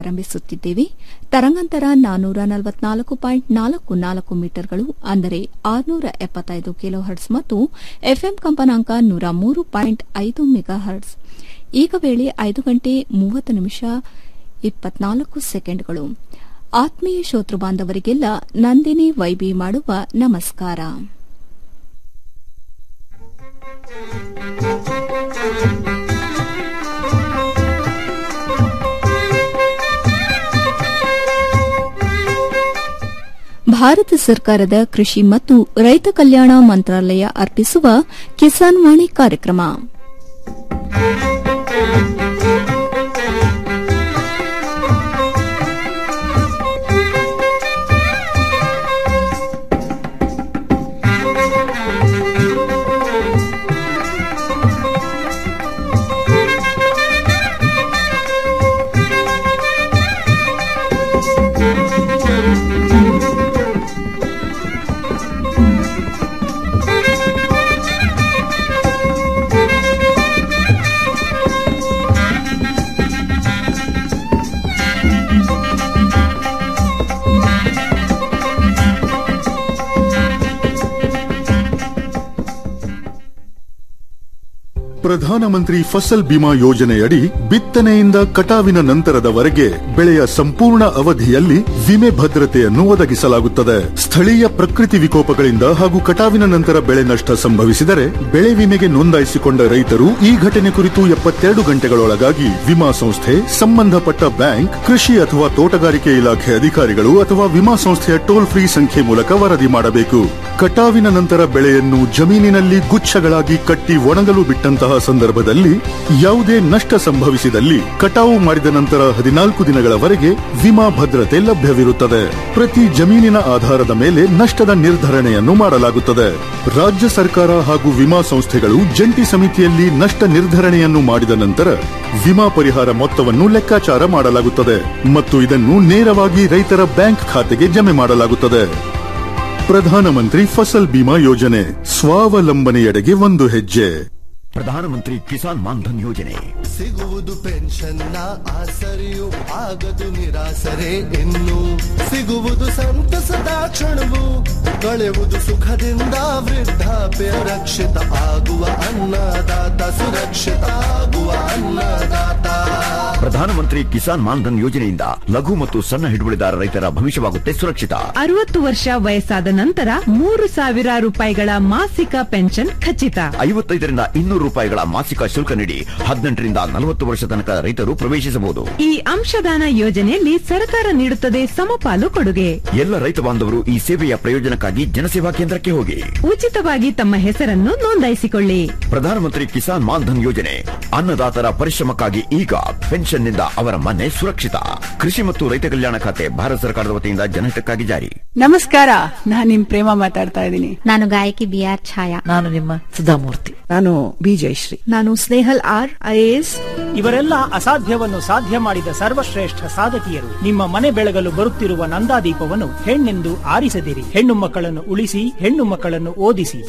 ಆರಂಭಿಸುತ್ತಿದ್ದೇವೆ ತರಂಗಾಂತರ ನಾನ್ನೂರ ನಲವತ್ನಾಲ್ಕು ಪಾಯಿಂಟ್ ನಾಲ್ಕು ನಾಲ್ಕು ಮೀಟರ್ಗಳು ಅಂದರೆ ಆರುನೂರ ಎಪ್ಪತ್ತೈದು ಕಿಲೋ ಹರ್ಟ್ಸ್ ಮತ್ತು ಎಫ್ಎಂ ಕಂಪನಾಂಕ ನೂರ ಮೂರು ಪಾಯಿಂಟ್ ಐದು ಮೆಗಾ ಹರ್ಟ್ಸ್ ಈಗ ವೇಳೆ ಐದು ಗಂಟೆ ಮೂವತ್ತು ನಿಮಿಷ ಇಪ್ಪತ್ನಾಲ್ಕು ಸೆಕೆಂಡ್ಗಳು ಆತ್ಮೀಯ ಶ್ರೋತೃ ಬಾಂಧವರಿಗೆಲ್ಲ ನಂದಿನಿ ವೈಬಿ ಮಾಡುವ ನಮಸ್ಕಾರ ಭಾರತ ಸರ್ಕಾರದ ಕೃಷಿ ಮತ್ತು ರೈತ ಕಲ್ಯಾಣ ಮಂತ್ರಾಲಯ ಅರ್ಪಿಸುವ ಕಿಸಾನ್ ವಾಣಿ ಕಾರ್ಯಕ್ರಮ ಪ್ರಧಾನಮಂತ್ರಿ ಫಸಲ್ ಬಿಮಾ ಯೋಜನೆಯಡಿ ಬಿತ್ತನೆಯಿಂದ ಕಟಾವಿನ ನಂತರದವರೆಗೆ ಬೆಳೆಯ ಸಂಪೂರ್ಣ ಅವಧಿಯಲ್ಲಿ ವಿಮೆ ಭದ್ರತೆಯನ್ನು ಒದಗಿಸಲಾಗುತ್ತದೆ ಸ್ಥಳೀಯ ಪ್ರಕೃತಿ ವಿಕೋಪಗಳಿಂದ ಹಾಗೂ ಕಟಾವಿನ ನಂತರ ಬೆಳೆ ನಷ್ಟ ಸಂಭವಿಸಿದರೆ ಬೆಳೆ ವಿಮೆಗೆ ನೋಂದಾಯಿಸಿಕೊಂಡ ರೈತರು ಈ ಘಟನೆ ಕುರಿತು ಎಪ್ಪತ್ತೆರಡು ಗಂಟೆಗಳೊಳಗಾಗಿ ವಿಮಾ ಸಂಸ್ಥೆ ಸಂಬಂಧಪಟ್ಟ ಬ್ಯಾಂಕ್ ಕೃಷಿ ಅಥವಾ ತೋಟಗಾರಿಕೆ ಇಲಾಖೆ ಅಧಿಕಾರಿಗಳು ಅಥವಾ ವಿಮಾ ಸಂಸ್ಥೆಯ ಟೋಲ್ ಫ್ರೀ ಸಂಖ್ಯೆ ಮೂಲಕ ವರದಿ ಮಾಡಬೇಕು ಕಟಾವಿನ ನಂತರ ಬೆಳೆಯನ್ನು ಜಮೀನಿನಲ್ಲಿ ಗುಚ್ಛಗಳಾಗಿ ಕಟ್ಟಿ ಒಣಗಲು ಬಿಟ್ಟಂತಹ ಸಂದರ್ಭದಲ್ಲಿ ಯಾವುದೇ ನಷ್ಟ ಸಂಭವಿಸಿದಲ್ಲಿ ಕಟಾವು ಮಾಡಿದ ನಂತರ ಹದಿನಾಲ್ಕು ದಿನಗಳವರೆಗೆ ವಿಮಾ ಭದ್ರತೆ ಲಭ್ಯವಿರುತ್ತದೆ ಪ್ರತಿ ಜಮೀನಿನ ಆಧಾರದ ಮೇಲೆ ನಷ್ಟದ ನಿರ್ಧರಣೆಯನ್ನು ಮಾಡಲಾಗುತ್ತದೆ ರಾಜ್ಯ ಸರ್ಕಾರ ಹಾಗೂ ವಿಮಾ ಸಂಸ್ಥೆಗಳು ಜಂಟಿ ಸಮಿತಿಯಲ್ಲಿ ನಷ್ಟ ನಿರ್ಧರಣೆಯನ್ನು ಮಾಡಿದ ನಂತರ ವಿಮಾ ಪರಿಹಾರ ಮೊತ್ತವನ್ನು ಲೆಕ್ಕಾಚಾರ ಮಾಡಲಾಗುತ್ತದೆ ಮತ್ತು ಇದನ್ನು ನೇರವಾಗಿ ರೈತರ ಬ್ಯಾಂಕ್ ಖಾತೆಗೆ ಜಮೆ ಮಾಡಲಾಗುತ್ತದೆ ಪ್ರಧಾನಮಂತ್ರಿ ಫಸಲ್ ಬಿಮಾ ಯೋಜನೆ ಸ್ವಾವಲಂಬನೆಯೆಡೆಗೆ ಒಂದು ಹೆಜ್ಜೆ ಪ್ರಧಾನಮಂತ್ರಿ ಕಿಸಾನ್ ಮಾನ್ಧನ್ ಯೋಜನೆ ಸಿಗುವುದು ಪೆನ್ಷನ್ನ ಆಸರೆಯು ಆಗದು ನಿರಾಸರೆ ಇನ್ನು ಸಿಗುವುದು ಸಂತಸದ ಕ್ಷಣವು ಕಳೆಯುವುದು ಸುಖದಿಂದ ವೃದ್ಧಾಪ್ಯ ರಕ್ಷಿತ ಆಗುವ ಅನ್ನದಾತ ಸುರಕ್ಷಿತ ಆಗುವ ಅನ್ನದಾತ ಪ್ರಧಾನಮಂತ್ರಿ ಕಿಸಾನ್ ಮಾನ್ಧನ್ ಯೋಜನೆಯಿಂದ ಲಘು ಮತ್ತು ಸಣ್ಣ ಹಿಡುವಳಿದಾರ ರೈತರ ಭವಿಷ್ಯವಾಗುತ್ತೆ ಸುರಕ್ಷಿತ ಅರವತ್ತು ವರ್ಷ ವಯಸ್ಸಾದ ನಂತರ ಮೂರು ಸಾವಿರ ರೂಪಾಯಿಗಳ ಮಾಸಿಕ ಪೆನ್ಷನ್ ಖಚಿತ ಐವತ್ತೈದರಿಂದ ಇನ್ನೂರು ರೂಪಾಯಿಗಳ ಮಾಸಿಕ ಶುಲ್ಕ ನೀಡಿ ಹದಿನೆಂಟರಿಂದ ನಲವತ್ತು ವರ್ಷ ತನಕ ರೈತರು ಪ್ರವೇಶಿಸಬಹುದು ಈ ಅಂಶದಾನ ಯೋಜನೆಯಲ್ಲಿ ಸರ್ಕಾರ ನೀಡುತ್ತದೆ ಸಮಪಾಲು ಕೊಡುಗೆ ಎಲ್ಲ ರೈತ ಬಾಂಧವರು ಈ ಸೇವೆಯ ಪ್ರಯೋಜನಕ್ಕಾಗಿ ಜನಸೇವಾ ಕೇಂದ್ರಕ್ಕೆ ಹೋಗಿ ಉಚಿತವಾಗಿ ತಮ್ಮ ಹೆಸರನ್ನು ನೋಂದಾಯಿಸಿಕೊಳ್ಳಿ ಪ್ರಧಾನಮಂತ್ರಿ ಕಿಸಾನ್ ಮಾನ್ಧನ್ ಯೋಜನೆ ಅನ್ನದಾತರ ಪರಿಶ್ರಮಕ್ಕಾಗಿ ಈಗ ಪೆನ್ಷನ್ನಿಂದ ಅವರ ಮನೆ ಸುರಕ್ಷಿತ ಕೃಷಿ ಮತ್ತು ರೈತ ಕಲ್ಯಾಣ ಖಾತೆ ಭಾರತ ಸರ್ಕಾರದ ವತಿಯಿಂದ ಜನಹಿತಕ್ಕಾಗಿ ಜಾರಿ ನಮಸ್ಕಾರ ನಾನ್ ನಿಮ್ ಪ್ರೇಮ ಮಾತಾಡ್ತಾ ಇದ್ದೀನಿ ನಾನು ಗಾಯಕಿ ಬಿ ಆರ್ ಛಾಯಾ ನಾನು ನಿಮ್ಮ ಸುಧಾಮೂರ್ತಿ ನಾನು ಬಿ ಜಯಶ್ರೀ ನಾನು ಸ್ನೇಹಲ್ ಆರ್ ಐಎಎಸ್ ಇವರೆಲ್ಲ ಅಸಾಧ್ಯವನ್ನು ಸಾಧ್ಯ ಮಾಡಿದ ಸರ್ವಶ್ರೇಷ್ಠ ಸಾಧಕಿಯರು ನಿಮ್ಮ ಮನೆ ಬೆಳಗಲು ಬರುತ್ತಿರುವ ನಂದಾದೀಪವನ್ನು ಹೆಣ್ಣೆಂದು ಆರಿಸದಿರಿ ಹೆಣ್ಣು ಮಕ್ಕಳನ್ನು ಉಳಿಸಿ ಹೆಣ್ಣು ಮಕ್ಕಳನ್ನು ಓದಿಸಿ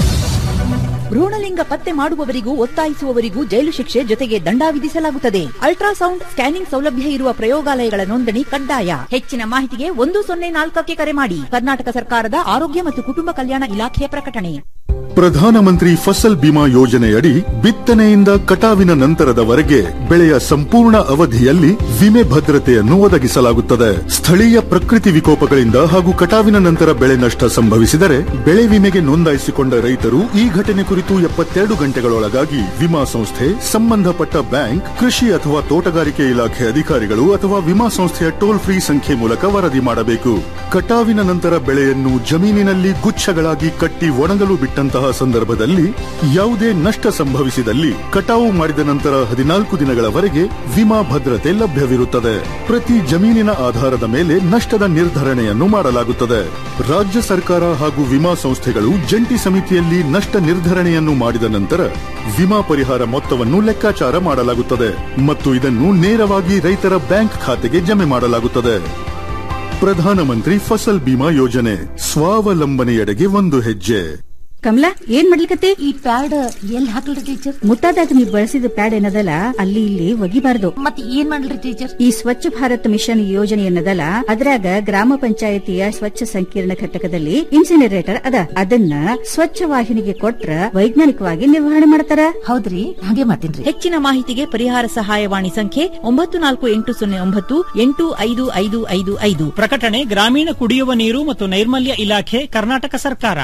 ಭ್ರೂಣಲಿಂಗ ಪತ್ತೆ ಮಾಡುವವರಿಗೂ ಒತ್ತಾಯಿಸುವವರಿಗೂ ಜೈಲು ಶಿಕ್ಷೆ ಜೊತೆಗೆ ದಂಡ ವಿಧಿಸಲಾಗುತ್ತದೆ ಅಲ್ಟ್ರಾಸೌಂಡ್ ಸ್ಕ್ಯಾನಿಂಗ್ ಸೌಲಭ್ಯ ಇರುವ ಪ್ರಯೋಗಾಲಯಗಳ ನೋಂದಣಿ ಕಡ್ಡಾಯ ಹೆಚ್ಚಿನ ಮಾಹಿತಿಗೆ ಒಂದು ಸೊನ್ನೆ ನಾಲ್ಕಕ್ಕೆ ಕರೆ ಮಾಡಿ ಕರ್ನಾಟಕ ಸರ್ಕಾರದ ಆರೋಗ್ಯ ಮತ್ತು ಕುಟುಂಬ ಕಲ್ಯಾಣ ಇಲಾಖೆಯ ಪ್ರಕಟಣೆ ಪ್ರಧಾನಮಂತ್ರಿ ಫಸಲ್ ಬಿಮಾ ಯೋಜನೆಯಡಿ ಬಿತ್ತನೆಯಿಂದ ಕಟಾವಿನ ನಂತರದವರೆಗೆ ಬೆಳೆಯ ಸಂಪೂರ್ಣ ಅವಧಿಯಲ್ಲಿ ವಿಮೆ ಭದ್ರತೆಯನ್ನು ಒದಗಿಸಲಾಗುತ್ತದೆ ಸ್ಥಳೀಯ ಪ್ರಕೃತಿ ವಿಕೋಪಗಳಿಂದ ಹಾಗೂ ಕಟಾವಿನ ನಂತರ ಬೆಳೆ ನಷ್ಟ ಸಂಭವಿಸಿದರೆ ಬೆಳೆ ವಿಮೆಗೆ ನೋಂದಾಯಿಸಿಕೊಂಡ ರೈತರು ಈ ಘಟನೆ ಕುರಿತು ಎಪ್ಪತ್ತೆರಡು ಗಂಟೆಗಳೊಳಗಾಗಿ ವಿಮಾ ಸಂಸ್ಥೆ ಸಂಬಂಧಪಟ್ಟ ಬ್ಯಾಂಕ್ ಕೃಷಿ ಅಥವಾ ತೋಟಗಾರಿಕೆ ಇಲಾಖೆ ಅಧಿಕಾರಿಗಳು ಅಥವಾ ವಿಮಾ ಸಂಸ್ಥೆಯ ಟೋಲ್ ಫ್ರೀ ಸಂಖ್ಯೆ ಮೂಲಕ ವರದಿ ಮಾಡಬೇಕು ಕಟಾವಿನ ನಂತರ ಬೆಳೆಯನ್ನು ಜಮೀನಿನಲ್ಲಿ ಗುಚ್ಛಗಳಾಗಿ ಕಟ್ಟಿ ಒಣಗಲು ಬಿಟ್ಟಂತಹ ಸಂದರ್ಭದಲ್ಲಿ ಯಾವುದೇ ನಷ್ಟ ಸಂಭವಿಸಿದಲ್ಲಿ ಕಟಾವು ಮಾಡಿದ ನಂತರ ಹದಿನಾಲ್ಕು ದಿನಗಳವರೆಗೆ ವಿಮಾ ಭದ್ರತೆ ಲಭ್ಯವಿರುತ್ತದೆ ಪ್ರತಿ ಜಮೀನಿನ ಆಧಾರದ ಮೇಲೆ ನಷ್ಟದ ನಿರ್ಧರಣೆಯನ್ನು ಮಾಡಲಾಗುತ್ತದೆ ರಾಜ್ಯ ಸರ್ಕಾರ ಹಾಗೂ ವಿಮಾ ಸಂಸ್ಥೆಗಳು ಜಂಟಿ ಸಮಿತಿಯಲ್ಲಿ ನಷ್ಟ ನಿರ್ಧರಣೆಯನ್ನು ಮಾಡಿದ ನಂತರ ವಿಮಾ ಪರಿಹಾರ ಮೊತ್ತವನ್ನು ಲೆಕ್ಕಾಚಾರ ಮಾಡಲಾಗುತ್ತದೆ ಮತ್ತು ಇದನ್ನು ನೇರವಾಗಿ ರೈತರ ಬ್ಯಾಂಕ್ ಖಾತೆಗೆ ಜಮೆ ಮಾಡಲಾಗುತ್ತದೆ ಪ್ರಧಾನಮಂತ್ರಿ ಫಸಲ್ ಬಿಮಾ ಯೋಜನೆ ಸ್ವಾವಲಂಬನೆಯೆಡೆಗೆ ಒಂದು ಹೆಜ್ಜೆ ಕಮಲಾ ಏನ್ ಮಾಡ್ಲಿಕತ್ತೆ ಈ ಪ್ಯಾಡ್ ಎಲ್ಲಿ ಹಾಕಲ್ರಿ ಟೀಚರ್ ಮುಟ್ಟಾದಾಗ ನೀವು ಬಳಸಿದ ಪ್ಯಾಡ್ ಏನದಲ್ಲ ಅಲ್ಲಿ ಇಲ್ಲಿ ಒಗಿಬಾರ್ದು ಮತ್ ಏನ್ ಮಾಡ್ಲಿ ಟೀಚರ್ ಈ ಸ್ವಚ್ಛ ಭಾರತ್ ಮಿಷನ್ ಯೋಜನೆ ಅನ್ನದಲ್ಲ ಅದ್ರಾಗ ಗ್ರಾಮ ಪಂಚಾಯತಿಯ ಸ್ವಚ್ಛ ಸಂಕೀರ್ಣ ಘಟಕದಲ್ಲಿ ಇನ್ಸಿನರೇಟರ್ ಅದ ಅದನ್ನ ಸ್ವಚ್ಛ ವಾಹಿನಿಗೆ ಕೊಟ್ರ ವೈಜ್ಞಾನಿಕವಾಗಿ ನಿರ್ವಹಣೆ ಮಾಡ್ತಾರ ಹೌದ್ರಿ ಹಾಗೆ ಮಾಡ್ತೀನ್ರಿ ಹೆಚ್ಚಿನ ಮಾಹಿತಿಗೆ ಪರಿಹಾರ ಸಹಾಯವಾಣಿ ಸಂಖ್ಯೆ ಒಂಬತ್ತು ನಾಲ್ಕು ಎಂಟು ಸೊನ್ನೆ ಒಂಬತ್ತು ಎಂಟು ಐದು ಐದು ಐದು ಐದು ಪ್ರಕಟಣೆ ಗ್ರಾಮೀಣ ಕುಡಿಯುವ ನೀರು ಮತ್ತು ನೈರ್ಮಲ್ಯ ಇಲಾಖೆ ಕರ್ನಾಟಕ ಸರ್ಕಾರ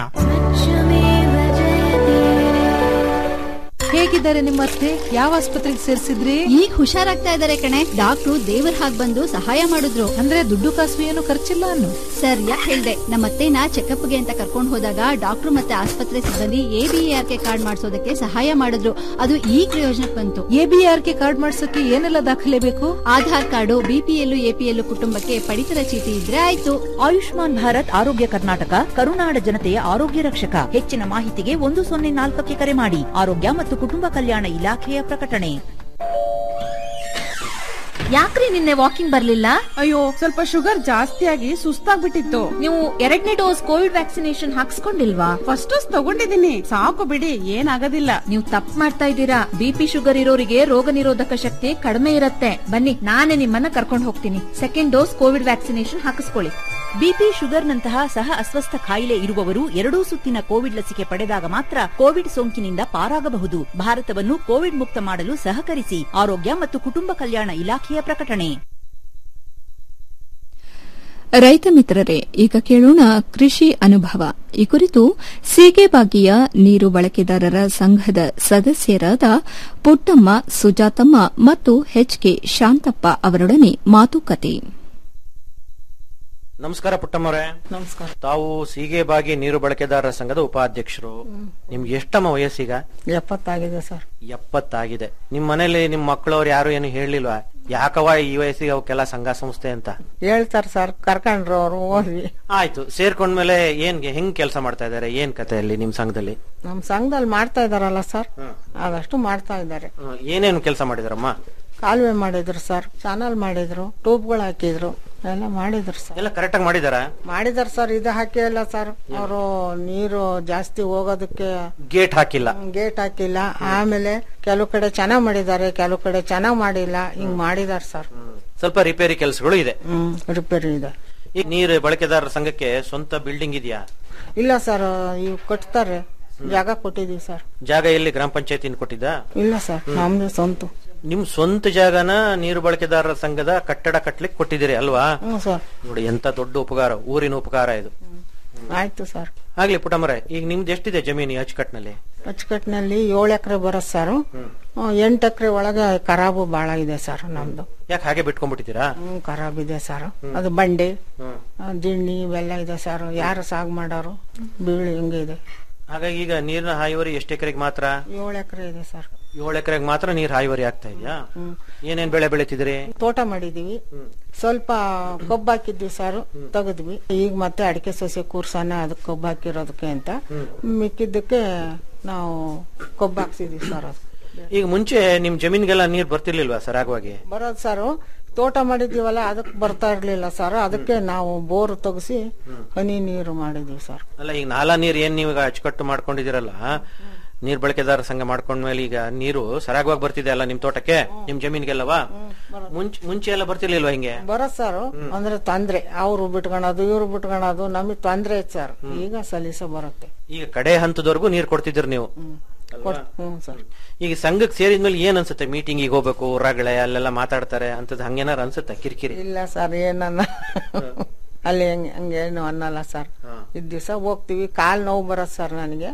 ಹೇಗಿದ್ದಾರೆ ನಿಮ್ಮ ಅತ್ತೆ ಯಾವ ಆಸ್ಪತ್ರೆಗೆ ಸೇರಿಸಿದ್ರಿ ಈಗ ಹುಷಾರಾಗ್ತಾ ಇದಾರೆ ಕಣೆ ಡಾಕ್ಟ್ರು ದೇವರ ಹಾಗ್ ಬಂದು ಸಹಾಯ ಮಾಡಿದ್ರು ಅಂದ್ರೆ ದುಡ್ಡು ಕಾಸು ಏನು ಖರ್ಚಿಲ್ಲ ಅನ್ನು ಸರ್ ಯಾಕೆ ಹೇಳ್ದೆ ನಮ್ಮತ್ತೆನ ಚೆಕಪ್ಗೆ ಅಂತ ಕರ್ಕೊಂಡು ಹೋದಾಗ ಡಾಕ್ಟ್ರು ಮತ್ತೆ ಆಸ್ಪತ್ರೆ ಸಿಬ್ಬಂದಿ ಎಬಿಆರ್ ಕೆ ಕಾರ್ಡ್ ಮಾಡಿಸೋದಕ್ಕೆ ಸಹಾಯ ಮಾಡಿದ್ರು ಅದು ಈ ಪ್ರಯೋಜನಕ್ಕೆ ಬಂತು A B R K card ಮಾಡ್ಸಕ್ಕೆ ಏನೆಲ್ಲ ದಾಖಲೆ ಬೇಕು ಆಧಾರ್ ಕಾರ್ಡು ಬಿಪಿಎಲ್ ಎಪಿಎಲ್ ಕುಟುಂಬಕ್ಕೆ ಪಡಿತರ ಚೀಟಿ ಇದ್ರೆ ಆಯ್ತು ಆಯುಷ್ಮಾನ್ ಭಾರತ್ ಆರೋಗ್ಯ ಕರ್ನಾಟಕ ಕರುನಾಡ ಜನತೆಯ ಆರೋಗ್ಯ ರಕ್ಷಕ ಹೆಚ್ಚಿನ ಮಾಹಿತಿಗೆ ಒಂದು ಸೊನ್ನೆ ನಾಲ್ಕಕ್ಕೆ ಕರೆ ಮಾಡಿ ಆರೋಗ್ಯ ಮತ್ತು ಕುಟುಂಬ ಕಲ್ಯಾಣ ಇಲಾಖೆಯ ಪ್ರಕಟಣೆ ಯಾಕ್ರಿ ನಿನ್ನೆ ವಾಕಿಂಗ್ ಬರ್ಲಿಲ್ಲ ಅಯ್ಯೋ ಸ್ವಲ್ಪ ಶುಗರ್ ಜಾಸ್ತಿ ಆಗಿ ಸುಸ್ತಾಗ್ಬಿಟ್ಟಿತ್ತು ನೀವು ಎರಡನೇ ಡೋಸ್ ಕೋವಿಡ್ ವ್ಯಾಕ್ಸಿನೇಷನ್ ಹಾಕ್ಸ್ಕೊಂಡಿಲ್ವಾ ಫಸ್ಟ್ ಡೋಸ್ ತಗೊಂಡಿದ್ದೀನಿ ಸಾಕು ಬಿಡಿ ಏನಾಗೋದಿಲ್ಲ ನೀವು ತಪ್ಪು ಮಾಡ್ತಾ ಇದ್ದೀರಾ ಬಿಪಿ ಶುಗರ್ ಇರೋರಿಗೆ ರೋಗ ನಿರೋಧಕ ಶಕ್ತಿ ಕಡಿಮೆ ಇರುತ್ತೆ ಬನ್ನಿ ನಾನೇ ನಿಮ್ಮನ್ನ ಕರ್ಕೊಂಡು ಹೋಗ್ತೀನಿ ಸೆಕೆಂಡ್ ಡೋಸ್ ಕೋವಿಡ್ ವ್ಯಾಕ್ಸಿನೇಷನ್ ಹಾಕಿಸ್ಕೊಳ್ಳಿ ಬಿಪಿ ಶುಗರ್ನಂತಹ ಸಹ ಅಸ್ವಸ್ಥ ಕಾಯಿಲೆ ಇರುವವರು ಎರಡೂ ಸುತ್ತಿನ ಕೋವಿಡ್ ಲಸಿಕೆ ಪಡೆದಾಗ ಮಾತ್ರ ಕೋವಿಡ್ ಸೋಂಕಿನಿಂದ ಪಾರಾಗಬಹುದು ಭಾರತವನ್ನು ಕೋವಿಡ್ ಮುಕ್ತ ಮಾಡಲು ಸಹಕರಿಸಿ ಆರೋಗ್ಯ ಮತ್ತು ಕುಟುಂಬ ಕಲ್ಯಾಣ ಇಲಾಖೆಯ ಪ್ರಕಟಣೆ ರೈತ ಮಿತ್ರರೇ ಈಗ ಕೇಳೋಣ ಕೃಷಿ ಅನುಭವ ಈ ಕುರಿತು ಸೀಗೆಬಾಗಿಯ ನೀರು ಬಳಕೆದಾರರ ಸಂಘದ ಸದಸ್ಯರಾದ ಪುಟ್ಟಮ್ಮ ಸುಜಾತಮ್ಮ ಮತ್ತು ಎಚ್ಕೆ ಶಾಂತಪ್ಪ ಅವರೊಡನೆ ಮಾತುಕತೆ ನಮಸ್ಕಾರ ಪುಟ್ಟಮ್ಮವ್ರೆ ನಮಸ್ಕಾರ ತಾವು ಸೀಗೆಬಾಗಿ ನೀರು ಬಳಕೆದಾರರ ಸಂಘದ ಉಪಾಧ್ಯಕ್ಷರು ನಿಮ್ಗೆ ಎಷ್ಟಮ್ಮ ವಯಸ್ಸೀಗ ಎಪ್ಪತ್ತಾಗಿದೆ ಸರ್ ಎಪ್ಪತ್ತಾಗಿದೆ ನಿಮ್ ಮನೇಲಿ ನಿಮ್ ಮಕ್ಕಳವ್ರು ಯಾರು ಏನು ಹೇಳಿಲ್ವಾ ಯಾಕವ ಈ ವಯಸ್ಸಿಗೆ ಅವಕ್ಕೆಲ್ಲ ಸಂಘ ಸಂಸ್ಥೆ ಅಂತ ಹೇಳ್ತಾರ ಸರ್ ಕರ್ಕೊಂಡ್ರು ಅವ್ರು ಹೋದ್ವಿ ಆಯ್ತು ಸೇರ್ಕೊಂಡ್ಮೇಲೆ ಏನ್ ಹೆಂಗ್ ಕೆಲಸ ಮಾಡ್ತಾ ಇದಾರೆ ಏನ್ ಕತೆ ಅಲ್ಲಿ ನಿಮ್ ಸಂಘದಲ್ಲಿ ನಮ್ ಸಂಘದಲ್ಲಿ ಮಾಡ್ತಾ ಇದಾರಲ್ಲ ಸರ್ ಅದಷ್ಟು ಮಾಡ್ತಾ ಇದ್ದಾರೆ ಹ್ಮ್, ಏನೇನು ಕೆಲಸ ಮಾಡಿದಾರಮ್ಮ ಕಾಲುವೆ ಮಾಡಿದ್ರು ಸರ್ ಚಾನಲ್ ಮಾಡಿದ್ರು ಟ್ಯೂಬ್ಗಳು ಹಾಕಿದ್ರು ಎಲ್ಲ ಮಾಡಿದ್ರು ಸರ್ ಎಲ್ಲ ಕರೆಕ್ಟ್ ಆಗಿ ಮಾಡಿದಾರ ಮಾಡಿದಾರ ಸರ್ ಇದು ಹಾಕಿ ಇಲ್ಲ ಸರ್ ಅವರು ನೀರು ಜಾಸ್ತಿ ಹೋಗೋದಕ್ಕೆ ಗೇಟ್ ಹಾಕಿಲ್ಲ ಗೇಟ್ ಹಾಕಿಲ್ಲ ಆಮೇಲೆ ಕೆಲವು ಕಡೆ ಚೆನ್ನಾಗ್ ಮಾಡಿದ್ದಾರೆ ಕೆಲವು ಕಡೆ ಚೆನ್ನಾಗ್ ಮಾಡಿಲ್ಲ ಹಿಂಗ್ ಮಾಡಿದಾರ ಸರ್ ಸ್ವಲ್ಪ ರಿಪೇರಿ ಕೆಲಸಗಳು ಇದೆ ಹ್ಮ್ ರಿಪೇರಿ ಇದೆ ಈಗ ನೀರು ಬಳಕೆದಾರರ ಸಂಘಕ್ಕೆ ಸ್ವಂತ ಬಿಲ್ಡಿಂಗ್ ಇದೆಯಾ ಇಲ್ಲ ಸರ್ ಇವ್ ಕಟ್ತಾರೆ ಜಾಗ ಕೊಟ್ಟಿದೀವಿ ಸರ್ ಜಾಗ ಎಲ್ಲಿ ಗ್ರಾಮ ಪಂಚಾಯತಿನ ಕೊಟ್ಟಿದ್ದ ಇಲ್ಲ ಸರ್ ನಮ್ದು ಸ್ವಂತ ನಿಮ್ ಸ್ವಂತ ಜಾಗನ ನೀರು ಬಳಕೆದಾರರ ಸಂಘದ ಕಟ್ಟಡ ಕಟ್ಲಿಕ್ಕೆ ಕೊಟ್ಟಿದ್ದೀರಿ ಅಲ್ವಾ ಹ್ಮ್ ಸರ್ ನೋಡಿ ಎಂತ ದೊಡ್ಡ ಉಪಕಾರ ಊರಿನ ಉಪಕಾರ ಇದು ಆಯ್ತು ಸರ್ ಆಗ್ಲಿ ಪುಟಮರೆ ಈಗ ನಿಮ್ದು ಎಷ್ಟಿದೆ ಜಮೀನು ಈ ಅಚ್ಚುಕಟ್ಟಿನಲ್ಲಿ ಅಚ್ಚುಕಟ್ಟಿನಲ್ಲಿ ಏಳು ಎಕರೆ ಬರತ್ ಸರ್ ಎಂಟು ಎಕರೆ ಒಳಗೆ ಖರಾಬು ಬಾಳ ಇದೆ ಸರ್ ನಮ್ದು ಯಾಕೆ ಹಾಗೆ ಬಿಟ್ಕೊಂಡ್ಬಿಟ್ಟಿದ್ದೀರಾ ಹ್ಮ್ ಖರಾಬ್ ಇದೆ ಸರ್ ಅದು ಬಂಡೆ ಆ, ದಿಣ್ಣಿ ಇವೆಲ್ಲ ಇದೆ ಸರ್ ಯಾರು ಸಾಗ್ ಮಾಡೋರು ಬೀಳಿ ಹಿಂಗೆ ಇದೆ ಹಾಗಾಗಿ ಈಗ ನೀರಿನ ಹಾಯಿವರಿ ಎಷ್ಟು ಎಕರೆಗೆ ಮಾತ್ರ ಏಳು ಎಕರೆ ಇದೆ ಸರ್ ಏಳು ಎಕರೆಗೆ ಮಾತ್ರ ನೀರ್ ಹಾಯಿವರಿ ಆಗ್ತಾ ಇದೆಯಾ ಏನೇನ್ ಬೆಳೆ ಬೆಳಿತಿದ್ರಿ ತೋಟ ಮಾಡಿದೀವಿ ಸ್ವಲ್ಪ ಕಬ್ಬು ಹಾಕಿದ್ವಿ ಸರ್ ತೆಗೆದ್ವಿ ಈಗ ಮತ್ತೆ ಅಡಿಕೆ ಸಸ್ಯ ಕೂರ್ಸನ ಅದಕ್ಕೆ ಕಬ್ಬು ಹಾಕಿರೋದಕ್ಕೆ ಅಂತ ಮಿಕ್ಕಿದ್ದಕ್ಕೆ ನಾವು ಕಬ್ಬು ಹಾಕ್ಸಿದೀವಿ ಸರ್ ಅದು ಈಗ ಮುಂಚೆ ನಿಮ್ ಜಮೀನ್ಗೆಲ್ಲ ನೀರ್ ಬರ್ತಿರ್ಲಿಲ್ವಾ ಸರಾಗವಾಗಿ ಬರೋದು ಸರ್ ತೋಟ ಮಾಡಿದೀವಲ್ಲ ಅದಕ್ಕೆ ಬರ್ತಾ ಇರ್ಲಿಲ್ಲ ಸರ್ ಅದಕ್ಕೆ ನಾವು ಬೋರ್ ತೆಗ್ಸಿ ಹನಿ ನೀರು ಮಾಡಿದೀವಿ ಸರ್ ಅಲ್ಲ ಈಗ ನಾಲಾ ನೀರ್ ಏನ್ ನೀವು ಈಗ ಅಚ್ಚುಕಟ್ಟು ಮಾಡ್ಕೊಂಡಿದ್ದೀರಲ್ಲ ನೀರ್ ಬಳಕೆದಾರ ಸಂಘ ಮಾಡ್ಕೊಂಡ್ಮೇಲೆ ಈಗ ನೀರು ಸರಾಗವಾಗಿ ಬರ್ತಿದೆ ಅಲ್ಲ ನಿಮ್ ತೋಟಕ್ಕೆ ನಿಮ್ ಜಮೀನ್ಗೆಲ್ಲವಾ ಮುಂಚೆ ಮುಂಚೆ ಎಲ್ಲ ಬರ್ತಿರ್ಲಿಲ್ವಾ ಹಿಂಗೆ ಬರೋದ್ ಸರ್ ಅಂದ್ರೆ ತೊಂದ್ರೆ ಅವ್ರು ಬಿಟ್ಕೊಳೋದು ಇವ್ರು ಬಿಟ್ಕೊಳೋದು ನಮಗ್ ತೊಂದ್ರೆ ಐತ್ ಸರ್ ಈಗ ಸಲೀಸ ಬರುತ್ತೆ ಈಗ ಕಡೆ ಹಂತದವರೆಗೂ ನೀರ್ ಕೊಡ್ತಿದ್ದೀರಿ ನೀವು ಕೊಡ್- ಹ್ಮ್ ಸರ್ ಈಗ ಸಂಘಕ್ಕೆ ಸೇರಿದ್ಮೇಲೆ ಏನ್ ಅನ್ಸುತ್ತೆ ಮೀಟಿಂಗ್ ಹೋಗ್ಬೇಕು ಹೊರಗಡೆ ಅಲ್ಲೆಲ್ಲ ಮಾತಾಡ್ತಾರೆ ಅಂತದ್ ಹಂಗೇನಾರ ಅನ್ಸುತ್ತೆ ಕಿರಿಕಿರಿ ಇಲ್ಲ ಸರ್ ಏನನ್ನ ಅಲ್ಲಿ ಹಂಗೆ ಹಂಗೇನು ಅನ್ನಲ್ಲ ಸರ್ ಇದ್ ದಿವಸ ಹೋಗ್ತಿವಿ ಕಾಲ್ ನೋವು ಬರತ್ ಸರ್ ನನಗೆ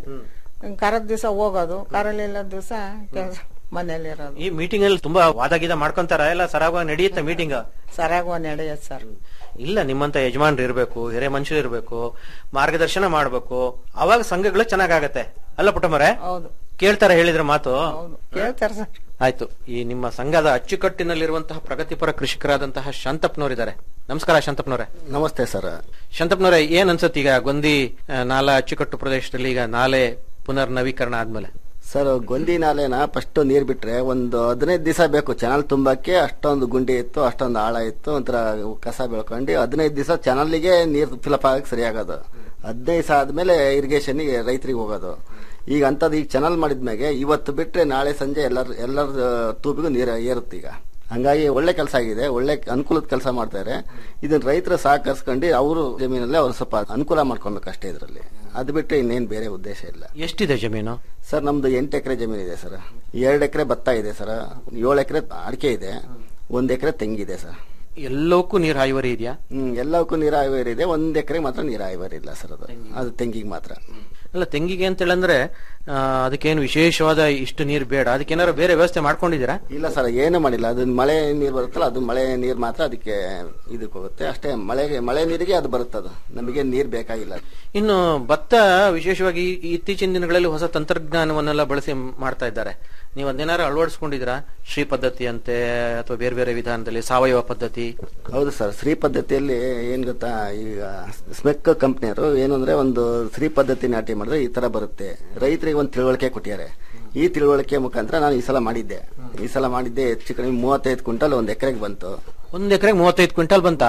ಕರದ ದಿವಸ ಹೋಗೋದು ಕರಲಿಲ್ಲ ದಿವಸ ಕೆಲಸ ಮನೇಲಿ ಇರೋದು ಈ ಮೀಟಿಂಗ್ ಅಲ್ಲಿ ತುಂಬಾ ವಾದ ಗೀದ ಮಾಡ್ಕೊಂತಾರ ಎಲ್ಲ ಸರಾಗವಾಗಿ ನಡೆಯುತ್ತೆ ಮೀಟಿಂಗ್ ಸರಿಯಾಗಿ ನಡೆಯತ್ ಸರ್ ಇಲ್ಲ ನಿಮ್ಮಂತ ಯಜಮಾನ್ರು ಇರ್ಬೇಕು ಹಿರೇ ಮನುಷ್ಯರು ಇರ್ಬೇಕು ಮಾರ್ಗದರ್ಶನ ಮಾಡ್ಬೇಕು ಅವಾಗ ಸಂಘಗಳು ಚೆನ್ನಾಗಾಗತ್ತೆ ಅಲ್ಲ ಪುಟ್ಟಮರೆ ಹೌದು ಕೇಳ್ತಾರ ಹೇಳಿದ್ರ ಮಾತು ಕೇಳ್ತಾರ ಸರ್ ಆಯ್ತು ಈ ನಿಮ್ಮ ಸಂಘದ ಅಚ್ಚುಕಟ್ಟಿನಲ್ಲಿರುವಂತಹ ಪ್ರಗತಿಪರ ಕೃಷಿಕರಾದಂತಹ ಶಾಂತಪ್ಪನವರಿದ್ದಾರೆ ನಮಸ್ಕಾರ ಶಾಂತಪ್ಪನವರೇ ನಮಸ್ತೆ ಸರ್ ಶಾಂತಪ್ಪನವರೇ ಏನ್ ಅನ್ಸತ್ ಈಗ ಗೊಂದಿ ಆ, ನಾಲಾ ಅಚ್ಚುಕಟ್ಟು ಪ್ರದೇಶದಲ್ಲಿ ಈಗ ನಾಲೆ ಪುನರ್ ನವೀಕರಣ ಆದ್ಮೇಲೆ ಸರ್ ಗೊಂದಿ ನಾಲೆನ ಫಸ್ಟ್ ನೀರ್ ಬಿಟ್ರೆ ಒಂದು ಹದಿನೈದು ದಿವಸ ಬೇಕು ಚಾನಲ್ ತುಂಬಕ್ಕೆ ಅಷ್ಟೊಂದು ಗುಂಡಿ ಇತ್ತು ಅಷ್ಟೊಂದು ಆಳ ಇತ್ತು ಒಂಥರ ಕಸ ಬೆಳ್ಕೊಂಡು ಹದಿನೈದು ದಿವಸ ಚಾನಲ್ಗೆ ನೀರ್ ಫಿಲಪ್ ಆಗಕ್ಕೆ ಸರಿಯಾಗೋದು ಹದಿನೈದು ದಿವಸ ಆದ್ಮೇಲೆ ಇರಿಗೇಷನ್ಗೆ ರೈತರಿಗೆ ಹೋಗೋದು ಈಗ ಅಂತದ್ ಈಗ ಚಾನಲ್ ಮಾಡಿದ್ಮ್ಯಾಗೆ ಇವತ್ತು ಬಿಟ್ರೆ ನಾಳೆ ಸಂಜೆ ಎಲ್ಲರ ಎಲ್ಲರ ತೂಬಿಗೂ ನೀರು ಏರುತ್ತೆ ಈಗ ಹಂಗಾಗಿ ಒಳ್ಳೆ ಕೆಲಸ ಆಗಿದೆ ಒಳ್ಳೆ ಅನುಕೂಲದ ಕೆಲಸ ಮಾಡ್ತಾರೆ ಇದನ್ನ ರೈತರ ಸಹಕರಿಸ್ಕೊಂಡು ಅವರು ಜಮೀನಲ್ಲಿ ಅವ್ರು ಸ್ವಲ್ಪ ಅನುಕೂಲ ಮಾಡ್ಕೊಬೇಕು ಅಷ್ಟೇ ಇದರಲ್ಲಿ ಅದು ಬಿಟ್ಟರೆ ಇನ್ನೇನು ಬೇರೆ ಉದ್ದೇಶ ಇಲ್ಲ ಎಷ್ಟಿದೆ ಜಮೀನು ಸರ್ ನಮ್ದು ಎಂಟು ಎಕರೆ ಜಮೀನು ಇದೆ ಸರ್ ಎರಡು ಎಕರೆ ಭತ್ತ ಇದೆ ಸರ್ ಏಳು ಎಕರೆ ಅಡಿಕೆ ಇದೆ ಒಂದ್ ಎಕರೆ ತೆಂಗಿದೆ ಸರ್ ಎಲ್ಲವಕ್ಕೂ ನೀರು ಹಾಯುವರಿ ಇದೆಯಾ ಹ್ಮ್ ಎಲ್ಲವಕ್ಕೂ ನೀರಾವರಿ ಇದೆ ಒಂದ್ ಎಕರೆ ಮಾತ್ರ ನೀರಾವರಿ ಇಲ್ಲ ಸರ್ ಅದು ಅದು ತೆಂಗಿಗೆ ಮಾತ್ರ ಅಲ್ಲ ತೆಂಗಿಗೆ ಅಂತ ಹೇಳಂದ್ರೆ ಆ, ಅದಕ್ಕೇನು ವಿಶೇಷವಾದ ಇಷ್ಟು ನೀರು ಬೇಡ ಅದಕ್ಕೇನಾದ್ರು ಬೇರೆ ವ್ಯವಸ್ಥೆ ಮಾಡ್ಕೊಂಡಿದ್ದೀರಾ ಇಲ್ಲ ಸರ್ ಏನು ಮಾಡಿಲ್ಲ ಅದು ಮಳೆ ನೀರು ಬರುತ್ತಲ್ಲ ಅದು ಮಳೆ ನೀರು ಮಾತ್ರ ಅದಕ್ಕೆ ಇದಕ್ಕೆ ಹೋಗುತ್ತೆ ಅಷ್ಟೇ ಮಳೆಗೆ ಮಳೆ ನೀರಿಗೆ ಅದು ಬರುತ್ತೆ ಅದು ನಮಗೆ ನೀರು ಬೇಕಾಗಿಲ್ಲ ಇನ್ನು ಭತ್ತ ವಿಶೇಷವಾಗಿ ಈ ಇತ್ತೀಚಿನ ದಿನಗಳಲ್ಲಿ ಹೊಸ ತಂತ್ರಜ್ಞಾನವನ್ನೆಲ್ಲ ಬಳಸಿ ಮಾಡ್ತಾ ಇದ್ದಾರೆ ನೀವು ಅದನ್ನೇನಾರು ಅಳವಡಿಸ್ಕೊಂಡಿದ್ದೀರಾ ಶ್ರೀ ಪದ್ಧತಿ ಅಂತೆ ಅಥವಾ ಬೇರೆ ಬೇರೆ ವಿಧಾನದಲ್ಲಿ ಸಾವಯವ ಪದ್ಧತಿ ಹೌದು ಸರ್ ಶ್ರೀ ಪದ್ಧತಿಯಲ್ಲಿ ಏನ್ ಗೊತ್ತಾ ಈಗ ಸ್ಮೆಕ್ ಕಂಪ್ನಿಯವರು ಏನಂದ್ರೆ ಒಂದು ಶ್ರೀ ಪದ್ಧತಿ ನಾಟಿ ಮಾಡಿದ್ರೆ ಈ ತರ ಬರುತ್ತೆ ರೈತರಿಗೆ ಒಂದು ತಿಳುವಳಿಕೆ ಕೊಟ್ಟಿದ್ದಾರೆ ಈ ತಿಳುವಳಿಕೆ ಮುಖಾಂತರ ನಾನು ಈ ಸಲ ಮಾಡಿದ್ದೆ ಈ ಸಲ ಮಾಡಿದ್ದೆ ಹೆಚ್ಚು ಕಡಿಮೆ ಮೂವತ್ತೈದು ಕ್ವಿಂಟಲ್ ಒಂದ್ ಎಕರೆಗೆ ಬಂತು ಒಂದ್ ಎಕರೆಗೆ ಮೂವತ್ತೈದು ಕ್ವಿಂಟಲ್ ಬಂತಾ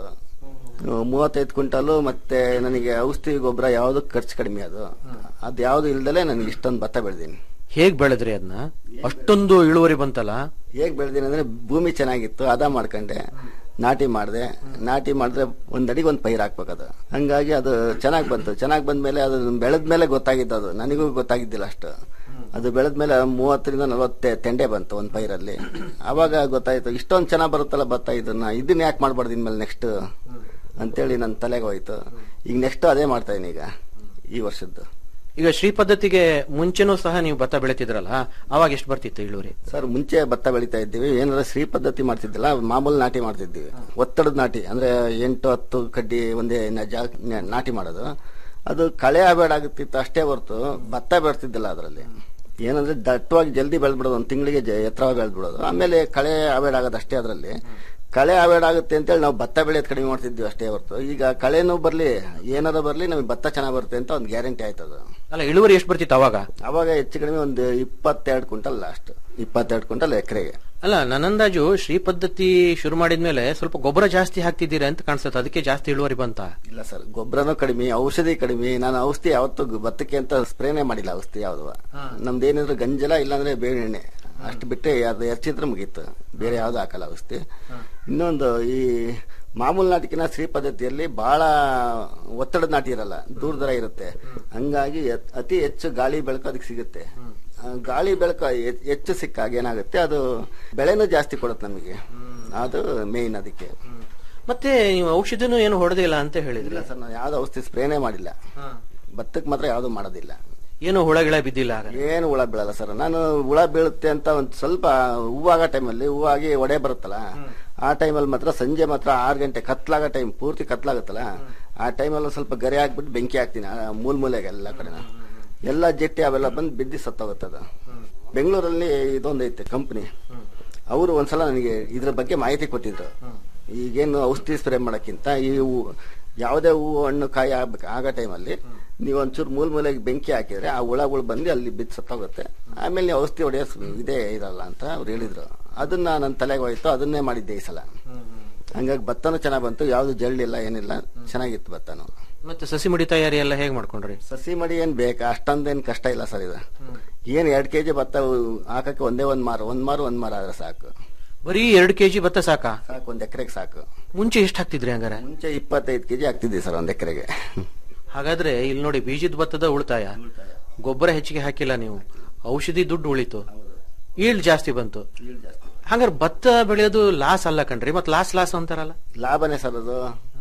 ಹ್ಮ್, ಮೂವತ್ತೈದು ಕ್ವಿಂಟಲ್ ಮತ್ತೆ ನನಗೆ ಔಷಧಿ ಗೊಬ್ಬರ ಯಾವ್ದು ಖರ್ಚು ಕಡಿಮೆ ಅದು ಅದು ಯಾವ್ದು ಇಲ್ದಲೆ ನನಗೆ ಇಷ್ಟೊಂದು ಭತ್ತ ಬೆಳೆದೀನಿ ಹೇಗ್ ಬೆಳೆದ್ರಿ ಅದನ್ನ ಅಷ್ಟೊಂದು ಇಳುವರಿ ಬಂತಲ್ಲ ಹೇಗ್ ಬೆಳೆದೀನಿ ಅಂದ್ರೆ ಭೂಮಿ ಚೆನ್ನಾಗಿತ್ತು ಅದ ಮಾಡ್ಕೊಂಡೆ ನಾಟಿ ಮಾಡಿದೆ ನಾಟಿ ಮಾಡಿದ್ರೆ ಒಂದ್ ಅಡಿಗೆ ಒಂದ್ ಪೈರ್ ಹಾಕ್ಬೇಕದು ಹಂಗಾಗಿ ಅದು ಚೆನ್ನಾಗ್ ಬಂತು ಚೆನ್ನಾಗ್ ಬಂದ್ಮೇಲೆ ಅದು ಬೆಳೆದ್ಮೇಲೆ ಗೊತ್ತಾಗಿದ್ದು ಅದು ನನಗೂ ಗೊತ್ತಾಗಿದ್ದಿಲ್ಲ ಅಷ್ಟು ಅದು ಬೆಳೆದ್ಮೇಲೆ ಮೂವತ್ತರಿಂದ ನಲವತ್ತೆ ತೆಂಡೆ ಬಂತು ಒಂದ್ ಪೈರಲ್ಲಿ ಅವಾಗ ಗೊತ್ತಾಯ್ತು ಇಷ್ಟೊಂದ್ ಚೆನ್ನಾಗ್ ಬರುತ್ತಲ್ಲ ಭತ್ತ ಇದನ್ನ ಇದನ್ನ ಯಾಕೆ ಮಾಡ್ಬಾರ್ದು ಇನ್ಮೇಲೆ ನೆಕ್ಸ್ಟ್ ಅಂತೇಳಿ ನನ್ನ ತಲೆಗೆ ಹೋಯ್ತು ಈಗ ನೆಕ್ಸ್ಟ್ ಅದೇ ಮಾಡ್ತಾ ಇದೀನಿ ಈಗ ಈ ವರ್ಷದ್ದು ಈಗ ಶ್ರೀ ಪದ್ಧತಿಗೆ ಮುಂಚೆನೂ ಸಹ ನೀವು ಭತ್ತ ಬೆಳೆತಿದ್ರಲ್ಲ ಅವಾಗ ಎಷ್ಟು ಬರ್ತಿತ್ತು ಇಳುವರಿ ಸರ್ ಮುಂಚೆ ಭತ್ತ ಬೆಳಿತಾ ಇದ್ದೀವಿ ಏನಾದ್ರೆ ಶ್ರೀ ಪದ್ಧತಿ ಮಾಡ್ತಿದ್ದಿಲ್ಲ ಮಾಮೂಲು ನಾಟಿ ಮಾಡ್ತಿದ್ದೀವಿ ಒತ್ತಡದ ನಾಟಿ ಅಂದ್ರೆ ಎಂಟು ಹತ್ತು ಕಡ್ಡಿ ಒಂದೇ ನ- ಜಾ- ನ- ನಾಟಿ ಮಾಡೋದು ಅದು ಕಳೆ ಆಬೇಡ ಆಗುತ್ತಿತ್ತು ಅಷ್ಟೇ ಹೊರತು ಭತ್ತ ಬೆಳೆತಿದ್ದಿಲ್ಲ ಅದರಲ್ಲಿ ಏನಂದ್ರೆ ದಟ್ಟವಾಗಿ ಜಲ್ದಿ ಬೆಳೆದ್ಬಿಡೋದು ಒಂದು ತಿಂಗಳಿಗೆ ಎತ್ತರವಾಗಿ ಬೆಳೆದ್ಬಿಡೋದು ಆಮೇಲೆ ಕಳೆ ಆಬೇಡ ಆಗೋದು ಅಷ್ಟೇ ಅದರಲ್ಲಿ ಕಳೆ ಆಬೇಡ ಆಗುತ್ತೆ ಅಂತೇಳಿ ನಾವು ಭತ್ತ ಬೆಳೆಯೋದು ಕಡಿಮೆ ಮಾಡ್ತಿದ್ವಿ ಅಷ್ಟೇ ಹೊರತು ಈಗ ಕಳೆನೂ ಬರ್ಲಿ ಏನಾರ ಬರ್ಲಿ ನಮಗೆ ಭತ್ತ ಚೆನ್ನಾಗಿ ಬರುತ್ತೆ ಅಂತ ಒಂದು ಗ್ಯಾರಂಟಿ ಆಯ್ತದ ಅಲ್ಲ ಇಳುವರಿ ಎಷ್ಟು ಬರ್ತಿತ್ತು ಅವಾಗ ಅವಾಗ ಹೆಚ್ಚು ಕಡಿಮೆ ಒಂದು ಇಪ್ಪತ್ತೆರಡು ಕ್ವಿಂಟಲ್ ಲಾಸ್ಟ್ ಇಪ್ಪತ್ತೆರಡು ಕ್ವಿಂಟಲ್ ಎಕರೆಗೆ ಅಲ್ಲ ನನ್ನಂದಾಜು ಶ್ರೀ ಪದ್ಧತಿ ಶುರು ಮಾಡಿದ್ಮೇಲೆ ಸ್ವಲ್ಪ ಗೊಬ್ಬರ ಜಾಸ್ತಿ ಹಾಕ್ತಿದ್ದೀರಾ ಅಂತ ಕಾಣಿಸುತ್ತೆ ಅದಕ್ಕೆ ಜಾಸ್ತಿ ಇಳುವರಿ ಬಂತ ಇಲ್ಲ ಸರ್ ಗೊಬ್ಬರನೂ ಕಡಿಮೆ ಔಷಧಿ ಕಡಿಮೆ ನಾನು ಔಷಧಿ ಯಾವತ್ತು ಭತ್ತಕ್ಕೆ ಅಂತ ಸ್ಪ್ರೇನೇ ಮಾಡಿಲ್ಲ ಔಷಧಿ ಯಾವ್ದು ನಮ್ದೇನಿದ್ರು ಗಂಜಲ ಇಲ್ಲಾಂದ್ರೆ ಬೇಳೆ ಎಣ್ಣೆ ಅಷ್ಟು ಬಿಟ್ಟರೆ ಅದು ಎರ್ಚಿದ್ರೆ ಮುಗೀತು ಬೇರೆ ಯಾವ್ದು ಹಾಕಲ್ಲ ಔಷಧಿ ಇನ್ನೊಂದು ಈ ಮಾಮೂಲು ನಾಟಿಕಿನ ಶ್ರೀ ಪದ್ಧತಿಯಲ್ಲಿ ಬಹಳ ಒತ್ತಡದ ನಾಟಿ ಇರಲ್ಲ ದೂರ ದರ ಇರುತ್ತೆ ಹಂಗಾಗಿ ಎತ್- ಅತಿ ಹೆಚ್ಚು ಗಾಳಿ ಬೆಳಕು ಅದಕ್ಕೆ ಸಿಗುತ್ತೆ ಆ, ಗಾಳಿ ಬೆಳಕು ಹೆ- ಹೆಚ್ಚು ಸಿಕ್ಕಾಗ ಏನಾಗುತ್ತೆ ಅದು ಬೆಳೆನೂ ಜಾಸ್ತಿ ಕೊಡುತ್ತೆ ನಮಗೆ ಅದು ಮೇನ್ ಅದಕ್ಕೆ ಮತ್ತೆ ನೀವು ಔಷಧಿನೂ ಏನು ಹೊಡೆದಿಲ್ಲ ಅಂತ ಹೇಳಿದ್ರಿ ಇಲ್ಲ ಸರ್ ನಾವು ಯಾವ್ದು ಔಷಧಿ ಸ್ಪ್ರೇನೇ ಮಾಡಿಲ್ಲ ಭತ್ತಕ್ಕೆ ಮಾತ್ರ ಯಾವ್ದು ಮಾಡೋದಿಲ್ಲ ಏನು ಹುಳ ಗಿಳ ಬಿದ್ದಿಲ್ಲ ಹಾಗಾದ್ರೆ? ಏನು ಹುಳ ಬೀಳಲ್ಲ ಸರ್ ನಾನು ಹುಳ ಬೀಳುತ್ತೆ ಅಂತ ಒಂದ್ ಸ್ವಲ್ಪ ಹೂವಾಗೋ ಟೈಮಲ್ಲಿ ಹೂವಾಗಿ ಒಡೆ ಬರುತ್ತಲ್ಲ ಆ ಟೈಮಲ್ಲಿ ಮಾತ್ರ ಸಂಜೆ ಮಾತ್ರ ಆರು ಗಂಟೆ ಕತ್ಲಾಗೋ ಟೈಮ್ ಪೂರ್ತಿ ಕತ್ಲಾಗುತ್ತಲ್ಲ ಆ ಟೈಮಲ್ಲಿ ಸ್ವಲ್ಪ ಗರಿ ಹಾಕ್ಬಿಟ್ಟು ಬೆಂಕಿ ಹಾಕ್ತೀನಿ ಆ ಮೂಲ ಮೂಲೆಗೆ ಎಲ್ಲ ಕಡೆ ಎಲ್ಲ ಜೆಟ್ಟಿ ಅವೆಲ್ಲ ಬಂದು ಬಿದ್ದು ಸತ್ತೋಗುತ್ತದ ಬೆಂಗಳೂರಲ್ಲಿ ಇದೊಂದು ಐತೆ ಕಂಪ್ನಿ ಅವರು ಒಂದ್ಸಲ ನನಗೆ ಇದ್ರ ಬಗ್ಗೆ ಮಾಹಿತಿ ಕೊಟ್ಟಿದ್ರು ಈಗೇನು ಔಷಧಿ ಸ್ಪ್ರೇ ಮಾಡಕ್ಕಿಂತ ಈ ಹೂ- ಯಾವುದೇ ಹೂವು ಹಣ್ಣು ಕಾಯಿ ಆಗ್ಬೇಕು ಆಗ ಟೈಮಲ್ಲಿ ನೀವು ಒಂಚೂರು ಮೂಲ ಮೂಲೆಗೆ ಬೆಂಕಿ ಹಾಕಿದ್ರೆ ಆ ಹುಳಗಳು ಬಂದು ಅಲ್ಲಿ ಬಿದ್ದು ಸತ್ತೋಗುತ್ತೆ ಆಮೇಲೆ ನೀವು ಔಷಧಿ ಹೊಡೆಯೋ ಸ- ಇದೇ ಇರಲ್ಲ ಅಂತ ಅವ್ರು ಹೇಳಿದ್ರು ಅದನ್ನ ನನ್ನ ತಲೆಗೆ ಹೋಯ್ತು ಅದನ್ನೇ ಮಾಡಿದ್ದೆ ಈ ಸಲ ಹಂಗಾಗಿ ಭತ್ತನೂ ಚೆನ್ನಾಗ್ ಬಂತು ಯಾವ್ದು ಜಳ್ಳಿಲ್ಲ ಏನಿಲ್ಲ ಚೆನ್ನಾಗಿತ್ತು ಭತ್ತನು ಮತ್ತೆ ಸಸಿ ಮಡಿ ತಯಾರಿ ಎಲ್ಲ ಹೇಗ್ ಮಾಡ್ಕೊಂಡ್ರಿ ಸಸಿ ಮಡಿ ಏನ್ ಬೇಕಾ ಅಷ್ಟೊಂದೇನ್ ಕಷ್ಟ ಇಲ್ಲ ಸರ್ ಇದು ಏನ್ ಎರಡ್ ಕೆಜಿ ಭತ್ತ ಹಾಕಕ್ಕೆ ಒಂದೇ ಒಂದ್ ಮಾರು ಒಂದ್ ಮಾರು ಒಂದ್ ಮಾರು ಆದ್ರೆ ಸಾಕು ಬರೀ ಎರಡು ಕೆಜಿ ಭತ್ತ ಸಾಕಾ ಸಾಕು ಒಂದ್ ಎಕರೆಗೆ ಸಾಕು ಮುಂಚೆ ಎಷ್ಟು ಹಾಕ್ತಿದ್ರಿ ಹಂಗಾರೆ ಮುಂಚೆ ಇಪ್ಪತ್ತೈದು ಕೆಜಿ ಆಗ್ತಿದ್ದೆ ಸರ್ ಒಂದ್ ಎಕರೆಗೆ ಹಾಗಾದ್ರೆ ಇಲ್ಲಿ ನೋಡಿ ಬೀಜದ ಭತ್ತದ ಉಳಿತಾಯ ಗೊಬ್ಬರ ಹೆಚ್ಚಿಗೆ ಹಾಕಿಲ್ಲ ನೀವು ಔಷಧಿ ದುಡ್ಡು ಉಳಿತು ಈಲ್ಡ್ ಜಾಸ್ತಿ ಬಂತು ಹಾಗಾದ್ರೆ ಭತ್ತ ಬೆಳೆಯೋದು ಲಾಸ್ ಅಲ್ಲ ಕಣ್ರಿ ಮತ್ ಲಾಸ್ ಲಾಸ್ ಅಂತಾರಲ್ಲ ಲಾಭನೇ ಸರ್ ಅದು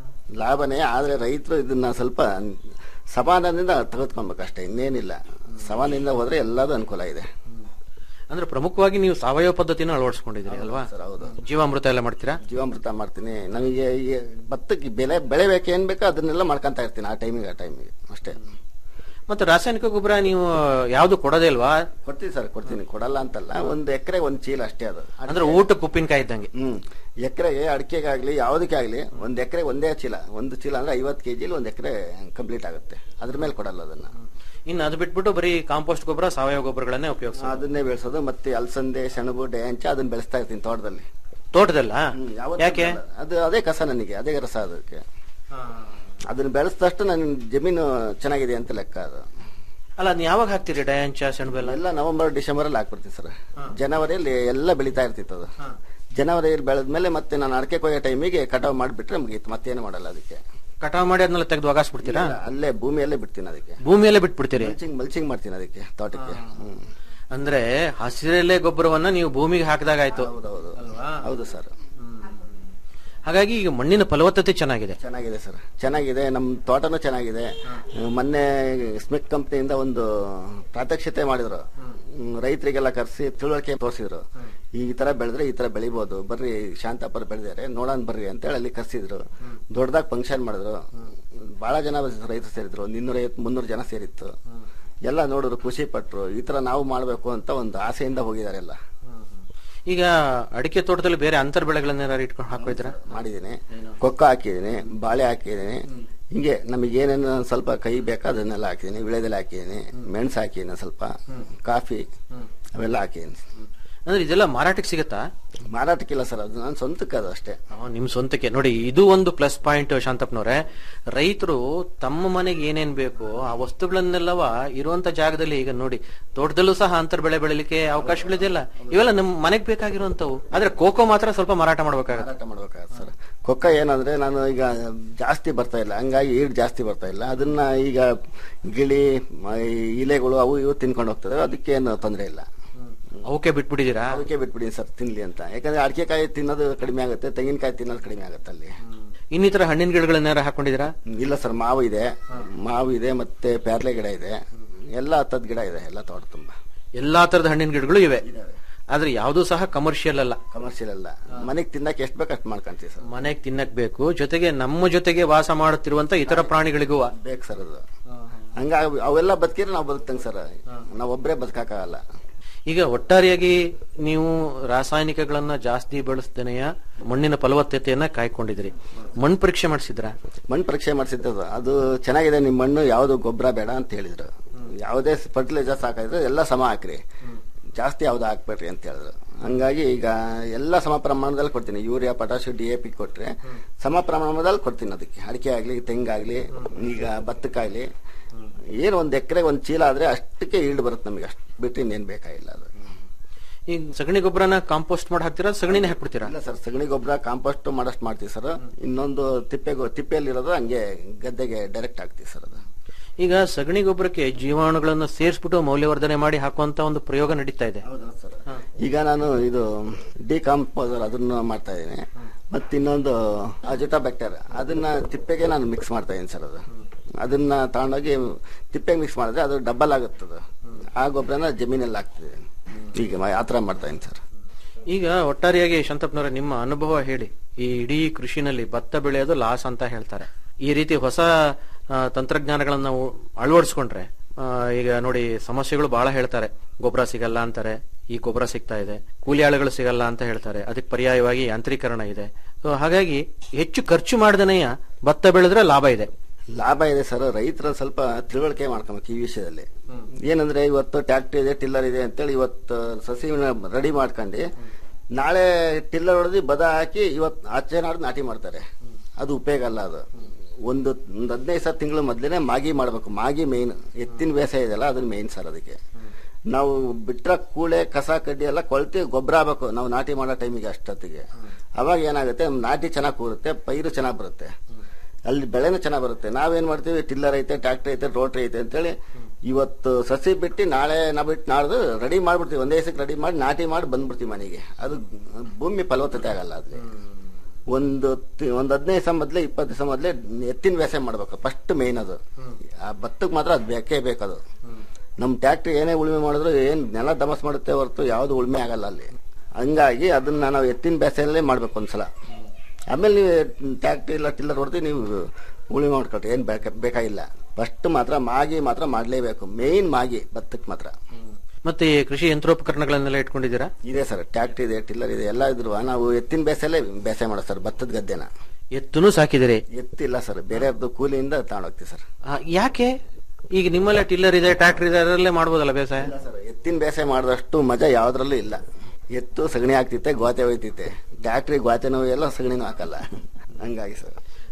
ಲಾಭನೇ ಆದ್ರೆ ರೈತರು ಇದನ್ನ ಸ್ವಲ್ಪ ಸಮಾಧಾನದಿಂದ ತೆಗೆದುಕೊಳ್ಬೇಕು ಅಷ್ಟೇ ಇನ್ನೇನಿಲ್ಲ ಸಮಾಧಾನದಿಂದ ಹೋದ್ರೆ ಎಲ್ಲದೂ ಅನುಕೂಲ ಇದೆ ಅಂದ್ರೆ ಪ್ರಮುಖವಾಗಿ ನೀವು ಸಾವಯವ ಪದ್ಧತಿನ ಅಳವಡಿಸ್ಕೊಂಡಿದ್ದೀರಿ ಅಲ್ವಾ ಸರ್ ಹೌದು ಜೀವಾಮೃತ ಎಲ್ಲ ಮಾಡ್ತೀರಾ ಜೀವಾಮೃತ ಮಾಡ್ತೀನಿ ನನಗೆ ಈ ಭತ್ತಕ್ಕೆ ಬೆಲೆ ಬೆಳೆ ಬೇಕು ಏನ್ ಬೇಕೋ ಅದನ್ನೆಲ್ಲ ಮಾಡ್ಕೊಂತ ಇರ್ತೀನಿ ಆ ಟೈಮಿಗೆ ಆ ಟೈಮಿಗೆ ಅಷ್ಟೇ ಮತ್ತೆ ರಾಸಾಯನಿಕ ಗೊಬ್ಬರ ನೀವು ಯಾವ್ದು ಕೊಡೋದೇ ಇಲ್ವಾ ಕೊಡ್ತೀನಿ ಸರ್ ಕೊಡ್ತೀನಿ ಕೊಡಲ್ಲ ಅಂತಲ್ಲ ಒಂದು ಎಕರೆ ಒಂದು ಚೀಲ ಅಷ್ಟೇ ಅದು ಅಂದ್ರೆ ಊಟಕ್ಕೆ ಉಪ್ಪಿನಕಾಯಿ ಇದ್ದಂಗೆ ಹ್ಮ್ ಎಕರೆಗೆ ಅಡಿಕೆಗಾಗ್ಲಿ ಯಾವುದಕ್ಕೆ ಆಗ್ಲಿ ಒಂದ್ ಎಕರೆ ಒಂದೇ ಚೀಲ ಒಂದು ಚೀಲ ಅಂದ್ರೆ ಐವತ್ತು ಕೆಜಿಲಿ ಒಂದ್ ಎಕರೆ ಕಂಪ್ಲೀಟ್ ಆಗುತ್ತೆ ಅದ್ರ ಮೇಲೆ ಕೊಡಲ್ಲ ಅದನ್ನ ಇನ್ನು ಅದು ಬಿಟ್ಬಿಟ್ಟು ಬರೀ ಕಾಂಪೋಸ್ಟ್ ಗೊಬ್ಬರ ಸಾವಯವ ಗೊಬ್ಬರಗಳನ್ನೇ ಉಪಯೋಗಿಸ ಅದನ್ನೇ ಬೆಳೆಸೋದು ಮತ್ತೆ ಅಲಸಂದೆ ಸೆಣಬು ಡ್ಯಾಂಚ ಅದನ್ನ ಬೆಳೆಸ್ತಾ ಇರ್ತೀನಿ ತೋಟದಲ್ಲಿ ತೋಟದಲ್ಲ ಯಾವತ್ತೂ ಯಾಕೆ ಬಿಡಲ್ಲ. ಅದು ಅದೇ ಕಸ ನನಗೆ ಅದೇ ರಸ ಅದಕ್ಕೆ ಅದನ್ನ ಬೆಳೆಸಿದಷ್ಟು ನನ್ನ ಜಮೀನು ಚೆನ್ನಾಗಿದೆ ಅಂತ ಲೆಕ್ಕ ಅದು ಅಲ್ಲ ಅದ್ನ ಯಾವಾಗ ಹಾಕ್ತೀರಿ ಡಯಾಂಚ ಸೆಣಬೆಲ್ಲ ಎಲ್ಲ ನವೆಂಬರ್ ಡಿಸೆಂಬರ್ ಅಲ್ಲಿ ಹಾಕ್ಬಿಡ್ತೀವಿ ಸರ್ ಜನವರಿಯಲ್ಲಿ ಎಲ್ಲ ಬೆಳೀತಾ ಇರ್ತಿತ್ತು ಅದು ಜನವರಿಯಲ್ಲಿ ಬೆಳೆದ್ಮೇಲೆ ಮತ್ತೆ ನಾನು ಅಡಕೆ ಕೊಯ್ಯೋ ಟೈಮಿಗೆ ಕಟಾವ್ ಮಾಡಿಬಿಟ್ರೆ ಮುಗೀತು ಮತ್ತೇನು ಮಾಡಲ್ಲ ಅದಕ್ಕೆ ಕಟಾವ್ ಮಾಡಿ ಅದನ್ನೆಲ್ಲ ತೆಗೆದು ಒಗಾಸ್ಬಿಡ್ತೀರಾ ಇಲ್ಲ, ಅಲ್ಲೇ ಭೂಮಿಯಲ್ಲೇ ಬಿಡ್ತೀನಿ ಅದಕ್ಕೆ ಭೂಮಿಯಲ್ಲೇ ಬಿಟ್ಬಿಡ್ತೀರಿ ಮಲ್ಚಿಂಗ್ ಮಲ್ಚಿಂಗ್ ಮಾಡ್ತೀನಿ ಅದಕ್ಕೆ ತೋಟಕ್ಕೆ ಹ್ಮ್. ಅಂದ್ರೆ ಹಸಿರೆಲೆ ಗೊಬ್ಬರವನ್ನ ನೀವು ಭೂಮಿಗೆ ಹಾಕಿದಾಗ ಆಯ್ತು ಹೌದೌದು ಹೌದು ಸರ್ ಹಾಗಾಗಿ ಈಗ ಮಣ್ಣಿನ ಫಲವತ್ತತೆ ಚೆನ್ನಾಗಿದೆ ಚೆನ್ನಾಗಿದೆ ಸರ್ ಚೆನ್ನಾಗಿದೆ ನಮ್ಮ ತೋಟನೂ ಚೆನ್ನಾಗಿದೆ ಮೊನ್ನೆ ಸ್ಮಿಕ್ ಕಂಪ್ನಿಯಿಂದ ಒಂದು ಪ್ರಾತ್ಯಕ್ಷಿತೆ ಮಾಡಿದ್ರು ಹ್ಮ್, ರೈತರಿಗೆಲ್ಲ ಕರೆಸಿ ತಿಳುವಳಿಕೆ ತೋರಿಸಿದ್ರು ಈ ತರ ಬೆಳೆದ್ರೆ ಈ ತರ ಬೆಳಿಬೋದು ಬರ್ರಿ ಶಾಂತಾಪುರ ಬೆಳೆದಾರೆ ನೋಡೋಣ ಬರ್ರಿ ಅಂತೇಳಿ ಅಲ್ಲಿ ಕರ್ಸಿದ್ರು ದೊಡ್ಡದಾಗಿ ಫಂಕ್ಷನ್ ಮಾಡಿದ್ರು ಬಹಳ ಜನ ರೈತರು ಸೇರಿದ್ರು ಒಂದು ಇನ್ನೂರೈವತ್ತು ಮುನ್ನೂರು ಜನ ಸೇರಿತ್ತು ಎಲ್ಲ ನೋಡಿದ್ರು ಖುಷಿ ಪಟ್ರು ಈ ತರ ನಾವು ಮಾಡ್ಬೇಕು ಅಂತ ಒಂದು ಆಸೆಯಿಂದ ಹೋಗಿದ್ದಾರೆ ಎಲ್ಲ ಈಗ ಅಡಿಕೆ ತೋಟದಲ್ಲಿ ಬೇರೆ ಅಂತರ್ ಬೆಳೆಗಳನ್ನೇನಾರು ಇಟ್ಕೊಂಡು ಹಾಕೋಯ್ತೀರಾ ಮಾಡಿದ್ದೀನಿ ಕೊಕ್ಕ ಹಾಕಿದ್ದೀನಿ ಬಾಳೆ ಹಾಕಿದ್ದೀನಿ ಹಿಂಗೆ ನಮಗೆ ಏನೇನು ಸ್ವಲ್ಪ ಕೈ ಬೇಕಾ ಅದನ್ನೆಲ್ಲ ಹಾಕಿದ್ದೀನಿ ವಿಳೆದೆಲೆ ಹಾಕಿದ್ದೀನಿ ಮೆಣಸು ಹಾಕಿದ್ದೀನಿ ಸ್ವಲ್ಪ ಕಾಫಿ ಅವೆಲ್ಲ ಹಾಕಿದ್ದೀನಿ ಅಂದ್ರೆ ಇದೆಲ್ಲ ಮಾರಾಟಕ್ಕೆ ಸಿಗತ್ತಾ ಮಾರಾಟಕ್ಕಿಲ್ಲ ಸರ್ ಅದು ನನ್ನ ಸ್ವಂತಕ್ಕೆ ಅದು ಅಷ್ಟೇ ಆ, ನಿಮ್ ಸ್ವಂತಕ್ಕೆ ನೋಡಿ ಇದು ಒಂದು ಪ್ಲಸ್ ಪಾಯಿಂಟ್ ಶಾಂತಪ್ಪನವ್ರೆ ರೈತರು ತಮ್ಮ ಮನೆಗೆ ಏನೇನ್ ಬೇಕು ಆ ವಸ್ತುಗಳನ್ನೆಲ್ಲವ ಇರುವಂತ ಜಾಗದಲ್ಲಿ ಈಗ ನೋಡಿ ತೋಟದಲ್ಲೂ ಸಹ ಅಂತರ್ ಬೆಳೆ ಬೆಳಿಲಿಕ್ಕೆ ಅವಕಾಶಗಳಿದೆಯಲ್ಲ ಇವೆಲ್ಲ ನಮ್ ಮನೆಗ್ ಬೇಕಾಗಿರುವಂತವು ಆದ್ರೆ ಕೋಕೋ ಮಾತ್ರ ಸ್ವಲ್ಪ ಮಾರಾಟ ಮಾಡ್ಬೇಕಾಗತ್ತೆ ಮಾರಾಟ ಮಾಡ್ಬೇಕಾಗತ್ತೆ ಸರ್ ಕೊಕ್ಕ ಏನಂದ್ರೆ ನಾನು ಈಗ ಜಾಸ್ತಿ ಬರ್ತಾ ಇಲ್ಲ ಹಂಗಾಗಿ ಈಡ್ ಜಾಸ್ತಿ ಬರ್ತಾ ಇಲ್ಲ ಅದನ್ನ ಈಗ ಗಿಳಿ ಮ- ಈ ಇಲೆಗಳು ಅವು ಇವು ತಿನ್ಕೊಂಡು ಹೋಗ್ತದೆ ಅದಕ್ಕೇನು ತೊಂದರೆ ಇಲ್ಲ ಅವಕ್ಕೆ ಬಿಟ್ಬಿಟ್ಟಿದ್ದೀರಾ ಅದಕ್ಕೆ ಬಿಟ್ಬಿಡಿ ಸರ್ ತಿನ್ಲಿ ಅಂತ ಯಾಕಂದ್ರೆ ಅಡಿಕೆಕಾಯಿ ತಿನ್ನೋದು ಕಡಿಮೆ ಆಗುತ್ತೆ ತೆಂಗಿನಕಾಯಿ ತಿನ್ನೋದು ಕಡಿಮೆ ಆಗುತ್ತೆ ಅಲ್ಲಿ ಇನ್ನಿತರ ಹಣ್ಣಿನ ಗಿಡಗಳನ್ನೇನಾರ ಹಾಕೊಂಡಿದ್ದೀರಾ ಇಲ್ಲ ಸರ್ ಮಾವು ಇದೆ ಮಾವು ಇದೆ ಮತ್ತೆ ಪೇರ್ಲೆ ಗಿಡ ಇದೆ ಎಲ್ಲ ಹತ್ತದ್ ಗಿಡ ಇದೆ ಎಲ್ಲ ತೋಟ ತುಂಬಾ ಎಲ್ಲಾ ತರದ ಹಣ್ಣಿನ ಗಿಡಗಳು ಇವೆ ಆದ್ರೆ ಯಾವ್ದು ಸಹ ಕಮರ್ಷಿಯಲ್ ಅಲ್ಲ ಕಮರ್ಷಿಯಲ್ ಅಲ್ಲ ಮನೆಗೆ ತಿನ್ನಕ್ಕೆ ಎಷ್ಟು ಬೇಕು ಅಷ್ಟು ಮಾಡ್ಕೊಂತೀವಿ ಸರ್ ಮನೆಗ್ ತಿನ್ನಕ್ ಬೇಕು ಜೊತೆಗೆ ನಮ್ಮ ಜೊತೆಗೆ ವಾಸ ಮಾಡುತ್ತಿರುವಂತ ಇತರ ಪ್ರಾಣಿಗಳಿಗೂ ಬೇಕು ಸರ್ ಅದು ಹಂಗಾಗಿ ಅವೆಲ್ಲ ಬದುಕಿದ್ರೆ ನಾವು ಬದುಕ್ತಂಗೆ ಸರ್ ನಾವು ಒಬ್ಬರೇ ಬದುಕಾಗಲ್ಲ ಈಗ ಒಟ್ಟಾರೆಯಾಗಿ ನೀವು ರಾಸಾಯನಿಕಗಳನ್ನ ಜಾಸ್ತಿ ಬಳಸ್ದೇನೆಯ ಮಣ್ಣಿನ ಫಲವತ್ತತೆಯನ್ನ ಕಾಯ್ಕೊಂಡಿದ್ರಿ ಮಣ್ಣು ಪರೀಕ್ಷೆ ಮಾಡಿಸಿದ್ರ ಮಣ್ಣು ಪರೀಕ್ಷೆ ಮಾಡಿಸಿದ್ದು ಅದು ಚೆನ್ನಾಗಿದೆ ನಿಮ್ಮ ಮಣ್ಣು ಯಾವುದು ಗೊಬ್ಬರ ಬೇಡ ಅಂತ ಹೇಳಿದ್ರು ಯಾವುದೇ ಫರ್ಟಿಲೈಸರ್ಸ್ ಹಾಕಿದ್ರೆ ಎಲ್ಲ ಸಮ ಹಾಕ್ರಿ ಜಾಸ್ತಿ ಯಾವ್ದು ಹಾಕ್ಬೇಡ್ರಿ ಅಂತ ಹೇಳಿದ್ರು ಹಂಗಾಗಿ ಈಗ ಎಲ್ಲ ಸಮ ಪ್ರಮಾಣದಲ್ಲಿ ಕೊಡ್ತೀನಿ urea potash D A P ಕೊಟ್ರೆ ಸಮ ಪ್ರಮಾಣದಲ್ಲಿ ಕೊಡ್ತೀನಿ ಅದಕ್ಕೆ ಅಡಿಕೆ ಆಗ್ಲಿ ತೆಂಗಾಗ್ಲಿ ಈಗ ಭತ್ತಕ್ಕಾಗ್ಲಿ ಏನು ಒಂದ್ ಎಕರೆ ಒಂದ್ ಚೀಲ ಆದ್ರೆ ಅಷ್ಟಕ್ಕೆ ಈಲ್ಡ್ ಬರುತ್ತೆ ನಮಗೆ ಅಷ್ಟು ಬಿಟ್ಟು ಇನ್ನೇನ್ ಬೇಕಾಗಿಲ್ಲ ಅದು ಈಗ ಸಗಣಿ ಗೊಬ್ಬರನ ಕಾಂಪೋಸ್ಟ್ ಮಾಡಿ ಹಾಕ್ತೀರಾ ಸಗಣಿನೇ ಹಾಕ್ಬಿಡ್ತೀರಾ ಇಲ್ಲ ಸರ್ ಸಗಣಿ ಗೊಬ್ಬರ ಕಾಂಪೋಸ್ಟ್ ಮಾಡಷ್ಟು ಮಾಡ್ತೀವಿ ಸರ್ ಇನ್ನೊಂದು ತಿಪ್ಪೆ ತಿಪ್ಪೆಯಲ್ಲಿರೋದು ಹಂಗೆ ಗದ್ದೆಗೆ ಡೈರೆಕ್ಟ್ ಹಾಕ್ತೀವಿ ಸರ್ ಅದು ಈಗ ಸಗಣಿ ಗೊಬ್ಬರಕ್ಕೆ ಜೀವಾಣುಗಳನ್ನ ಸೇರಿಸ್ಬಿಟ್ಟು ಮೌಲ್ಯವರ್ಧನೆ ಮಾಡಿ ಹಾಕುವಂತ ಒಂದು ಪ್ರಯೋಗ ನಡೀತಾ ಇದೆ ಈಗ ನಾನು ಇದು ಡಿಕಾಂಪೋಸರ್ ಅದನ್ನ ಮಾಡ್ತಾ ಇದ್ದೀನಿ ಮತ್ತೆ ಇನ್ನೊಂದು ಅಜುಟಾ ಬ್ಯಾಕ್ಟರ್ ಅದನ್ನ ತಿಪ್ಪೆಗೆ ನಾನು ಮಿಕ್ಸ್ ಮಾಡ್ತಾ ಇದ್ದೀನಿ ಸರ್ ಅದು ಅದನ್ನ ತಗೊಂಡೋಗಿ ತಿಪ್ಪೆಗೆ ಮಿಕ್ಸ್ ಮಾಡಿದ್ರೆ ಅದು ಡಬಲ್ ಆಗುತ್ತದೆ ಆ ಗೊಬ್ಬರನ ಜಮೀನಲ್ಲಿ ಹಾಕ್ತಿದ್ದೀನಿ ಈಗ ಮ- ಆ ಥರ ಮಾಡ್ತಾ ಇದ್ದೀನಿ ಸರ್ ಈಗ ಒಟ್ಟಾರೆಯಾಗಿ ಶಾಂತಪ್ಪನವರ ನಿಮ್ಮ ಅನುಭವ ಹೇಳಿ ಈ ಇಡೀ ಕೃಷಿನಲ್ಲಿ ಭತ್ತ ಬೆಳೆಯೋದು ಲಾಸ್ ಅಂತ ಹೇಳ್ತಾರೆ ಈ ರೀತಿ ಹೊಸ ಆ, ತಂತ್ರಜ್ಞಾನಗಳನ್ನ ನಾವು ಅಳವಡಿಸ್ಕೊಂಡ್ರೆ ಆ, ಈಗ ನೋಡಿ ಸಮಸ್ಯೆಗಳು ಬಹಳ ಹೇಳ್ತಾರೆ ಗೊಬ್ಬರ ಸಿಗಲ್ಲ ಅಂತಾರೆ ಈ ಗೊಬ್ಬರ ಸಿಗ್ತಾ ಇದೆ ಕೂಲಿ ಆಳುಗಳು ಸಿಗಲ್ಲ ಅಂತ ಹೇಳ್ತಾರೆ ಅದಕ್ಕೆ ಪರ್ಯಾಯವಾಗಿ ಯಾಂತ್ರೀಕರಣ ಇದೆ So, ಹಾಗಾಗಿ ಹೆಚ್ಚು ಖರ್ಚು ಮಾಡದನೆಯ ಭತ್ತ ಬೆಳೆದ್ರೆ ಲಾಭ ಇದೆ ಲಾಭ ಇದೆ ಸರ್ ರೈತರ ಸ್ವಲ್ಪ ತಿಳುವಳಿಕೆ ಮಾಡ್ಕೊಬೇಕು ಈ ವಿಷಯದಲ್ಲಿ ಏನಂದ್ರೆ ಇವತ್ತು ಟ್ಯಾಕ್ಟ್ರಿ ಇದೆ ಟಿಲ್ಲರ್ ಇದೆ ಅಂತೇಳಿ ಇವತ್ತು ಸಸಿನ ರೆಡಿ ಮಾಡ್ಕೊಂಡು ನಾಳೆ ಟಿಲ್ಲರ್ ಹೊಡೆದು ಬದ ಹಾಕಿ ಇವತ್ತು ಆಚೆ ನಾಡು ನಾಟಿ ಮಾಡ್ತಾರೆ ಅದು ಉಪಯೋಗ ಅಲ್ಲ ಅದು ಒಂದು ಒಂದು ಹದಿನೈದು ಸಾವಿರ ತಿಂಗಳು ಮೊದಲೇ ಮಾಗಿ ಮಾಡಬೇಕು ಮಾಗಿ ಮೇಯ್ನ್ ಎತ್ತಿನ ಬೇಸಾಯ ಇದೆಯಲ್ಲ ಅದನ್ನ ಮೇಯ್ನ್ ಸರ್ ಅದಕ್ಕೆ ನಾವು ಬಿಟ್ರ ಕೂಳೆ ಕಸ ಕಡ್ಡಿ ಎಲ್ಲ ಕೊಳ್ತಿ ಗೊಬ್ಬರ ಆಗ್ಬೇಕು ನಾವು ನಾಟಿ ಮಾಡೋ ಟೈಮಿಗೆ ಅಷ್ಟೊತ್ತಿಗೆ ಅವಾಗ ಏನಾಗುತ್ತೆ ನಾಟಿ ಚೆನ್ನಾಗಿ ಕೂರುತ್ತೆ ಪೈರು ಚೆನ್ನಾಗಿ ಬರುತ್ತೆ ಅಲ್ಲಿ ಬೆಳೆನೂ ಚೆನ್ನಾಗಿ ಬರುತ್ತೆ ನಾವೇನ್ ಮಾಡ್ತೀವಿ ಟಿಲ್ಲರ್ ಐತೆ ಟ್ರ್ಯಾಕ್ಟರ್ ಐತೆ ರೋಟ್ರಿ ಐತೆ ಅಂತೇಳಿ ಇವತ್ತು ಸಸಿ ಬಿಟ್ಟು ನಾಳೆ ನಾ ಬಿಟ್ಟು ನಾಡ್ದು ರೆಡಿ ಮಾಡ್ಬಿಡ್ತೀವಿ ಒಂದೇ ದಿವಸಕ್ಕೆ ರೆಡಿ ಮಾಡಿ ನಾಟಿ ಮಾಡಿ ಬಂದ್ಬಿಡ್ತೀವಿ ಮನೆಗೆ ಅದು ಭೂಮಿ ಫಲವತ್ತತೆ ಆಗಲ್ಲ ಅಲ್ಲಿ ಒಂದು ತಿ- ಒಂದು ಹದಿನೈದು ದಿವಸ ಮೊದಲೇ ಇಪ್ಪತ್ತು ದಿವಸ ಮೊದಲೇ ಎತ್ತಿನ ವ್ಯಾಸೆ ಮಾಡ್ಬೇಕು ಫಸ್ಟ್ ಮೇನ್ ಅದು ಆ ಭತ್ತಕ್ಕೆ ಮಾತ್ರ ಅದು ಬೇಕೇ ಬೇಕದು ನಮ್ಮ ಟ್ಯಾಕ್ಟ್ರಿ ಏನೇ ಉಳುಮೆ ಮಾಡಿದ್ರು ಏನ್ ನೆಲ ದಮಸ್ ಮಾಡುತ್ತೆ ಹೊರತು ಯಾವ್ದು ಉಳುಮೆ ಆಗಲ್ಲ ಅಲ್ಲಿ ಹಂಗಾಗಿ ಅದನ್ನ ನಾವು ಎತ್ತಿನ ಬೇಸೆಯಲ್ಲೇ ಮಾಡ್ಬೇಕು ಒಂದ್ಸಲ ಆಮೇಲೆ ನೀವು ಟ್ಯಾಕ್ಟ್ರಿ ಇಲ್ಲ ಟಿಲ್ಲರ್ ಹೊಡೆದು ನೀವು ಉಳುಮೆ ಮಾಡ್ಕೊಳ್ರಿ ಏನ್ ಬೇಕ ಬೇಕಾಗಿಲ್ಲ ಫಸ್ಟ್ ಮಾತ್ರ ಮಾಗಿ ಮಾತ್ರ ಮಾಡ್ಲೇಬೇಕು ಮೇನ್ ಮಾಗಿ ಭತ್ತಕ್ಕೆ ಮಾತ್ರ ಮತ್ತೆ ಈ ಕೃಷಿ ಯಂತ್ರೋಪಕರಣಗಳನ್ನೆಲ್ಲ ಇಟ್ಕೊಂಡಿದ್ದೀರಾ ಇದೆ ಸರ್ ಟ್ಯಾಕ್ಟ್ರಿ ಇದೆ ಟಿಲ್ಲರ್ ಇದೆ ಎಲ್ಲ ಇದ್ರು ನಾವು ಎತ್ತಿನ ಬೇಸೆಲ್ಲೇ ಬೇಸಾಯ ಮಾಡೋ ಸರ್ ಭತ್ತದ ಗದ್ದೆನ ಎತ್ತುನು ಸಾಕಿದಿರಿ ಎತ್ತಿಲ್ಲ ಸರ್ ಬೇರೆಯವ್ರದ್ದು ಕೂಲಿಯಿಂದ ತಗೊಂಡೋಗ್ತೀವಿ ಸರ್ ಆ, ಯಾಕೆ ಈಗ ನಿಮ್ಮಲ್ಲೇ ಟಿಲ್ಲರ್ ಇದೆ ಟ್ರ್ಯಾಕ್ಟರ್ ಇದೆ ಅದರಲ್ಲೇ ಮಾಡ್ಬೋದಲ್ಲ ಬೇಸಾಯ ಎತ್ತಿನ ಬೇಸಾಯ ಮಾಡಿದಷ್ಟು ಮಜಾ ಯಾವ್ದ್ರಲ್ಲೂ ಇಲ್ಲ ಎತ್ತು ಸಗಣಿ ಹಾಕ್ತಿತ್ತೆ ಗೋತೆ ಒಯ್ತಿತ್ತೆ ಟ್ಯಾಕ್ಟ್ರಿ ಗೋತೆನೂ ಎಲ್ಲ ಸಗಣಿನೂ ಹಾಕಲ್ಲ ಹಂಗಾಗಿ ಸರ್